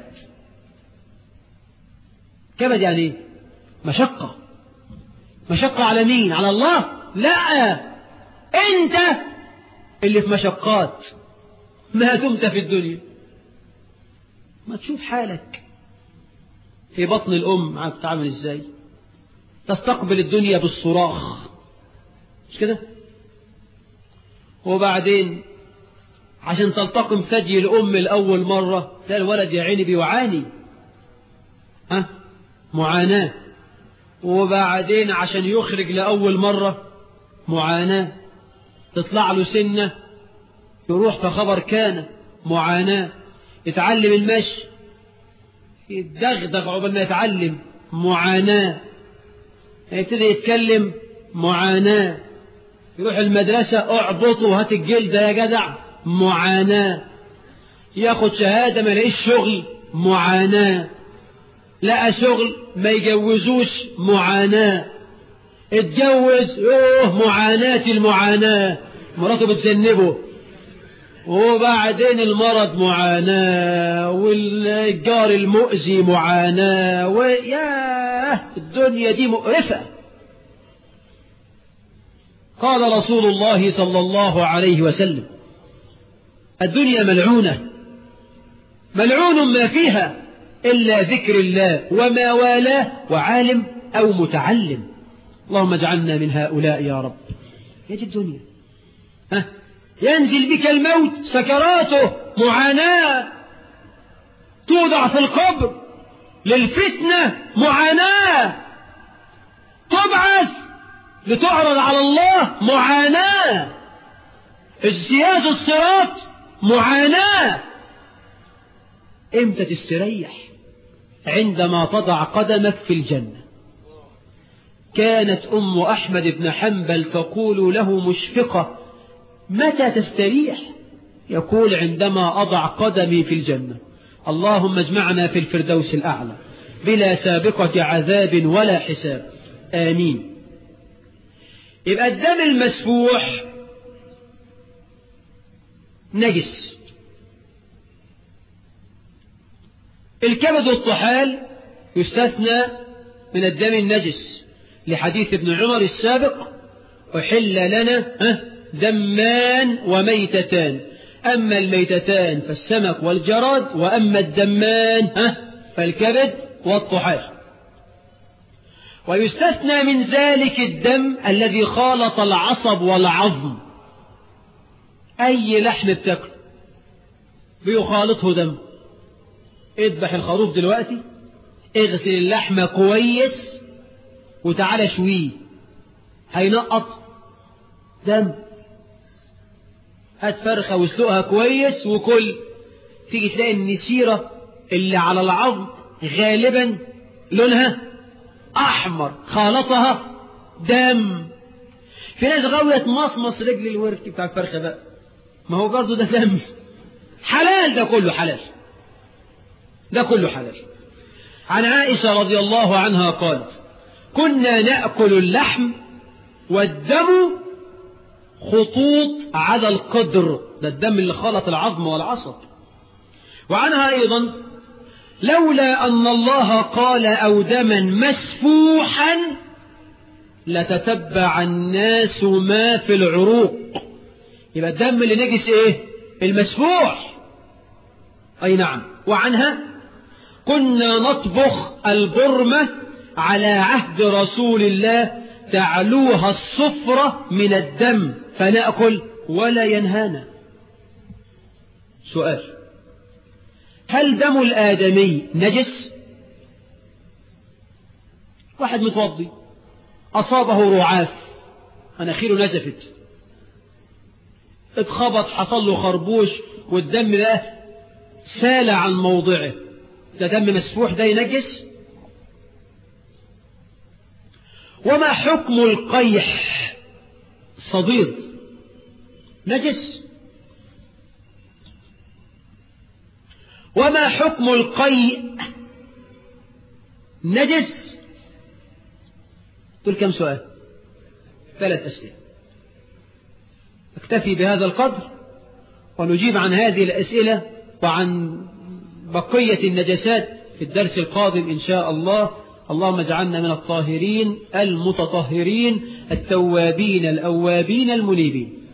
كبد يعني ايه مشقة مشقة على مين على الله لا انت اللي في مشقات ما دمت في الدنيا ما تشوف حالك في بطن الأم عارف تعمل ازاي تستقبل الدنيا بالصراخ مش كده وبعدين عشان تلتقم ثدي الأم لأول مرة تلاقي الولد يا عيني بيعاني ها معاناة وبعدين عشان يخرج لأول مرة معاناة تطلع له سنة يروح كخبر كان معاناة يتعلم المشي يتدغدغ عقبال ما يتعلم معاناة يبتدي يتكلم معاناة يروح المدرسة اعبطه وهات الجلدة يا جدع معاناة ياخد شهادة ما يلاقيش شغل معاناة لقى شغل ما يجوزوش معاناة اتجوز اوه معاناة المعاناة مراته بتذنبه وبعدين المرض معاناة والجار المؤذي معاناة وياه الدنيا دي مقرفة قال رسول الله صلى الله عليه وسلم الدنيا ملعونة ملعون ما فيها إلا ذكر الله وما والاه وعالم أو متعلم اللهم اجعلنا من هؤلاء يا رب يا دي الدنيا ها ينزل بك الموت سكراته معاناة توضع في القبر للفتنة معاناة تبعث لتعرض على الله معاناة اجتياز الصراط معاناة امتى تستريح عندما تضع قدمك في الجنة كانت أم أحمد بن حنبل تقول له مشفقة متى تستريح يقول عندما أضع قدمي في الجنة اللهم اجمعنا في الفردوس الأعلى بلا سابقة عذاب ولا حساب آمين يبقى الدم المسفوح نجس الكبد والطحال يستثنى من الدم النجس لحديث ابن عمر السابق أحل لنا دمان وميتتان أما الميتتان فالسمك والجراد وأما الدمان فالكبد والطحال ويستثنى من ذلك الدم الذي خالط العصب والعظم أي لحم بتاكله بيخالطه دم اذبح الخروف دلوقتي اغسل اللحمة كويس وتعالى شويه هينقط دم هات فرخة واسلقها كويس وكل تيجي تلاقي النسيرة اللي على العظم غالبا لونها أحمر خالطها دم في ناس غاوية مصمص رجل الورك بتاع الفرخة بقى ما هو برضه ده دم حلال ده كله حلال ده كله حلال عن عائشة رضي الله عنها قالت كنا نأكل اللحم والدم خطوط على القدر ده الدم اللي خلط العظم والعصب وعنها أيضا لولا أن الله قال أو دما مسفوحا لتتبع الناس ما في العروق يبقى الدم اللي نجس ايه المسفوح اي نعم وعنها كنا نطبخ البرمة على عهد رسول الله تعلوها الصفرة من الدم فنأكل ولا ينهانا سؤال هل دم الآدمي نجس واحد متوضي أصابه رعاف مناخيره نزفت اتخبط حصل له خربوش والدم ده سال عن موضعه ده دم مسفوح ده ينجس وما حكم القيح صديد نجس وما حكم القيء نجس دول كم سؤال ثلاث أسئلة اكتفي بهذا القدر ونجيب عن هذه الأسئلة وعن بقية النجسات في الدرس القادم إن شاء الله اللهم اجعلنا من الطاهرين المتطهرين التوابين الأوابين المنيبين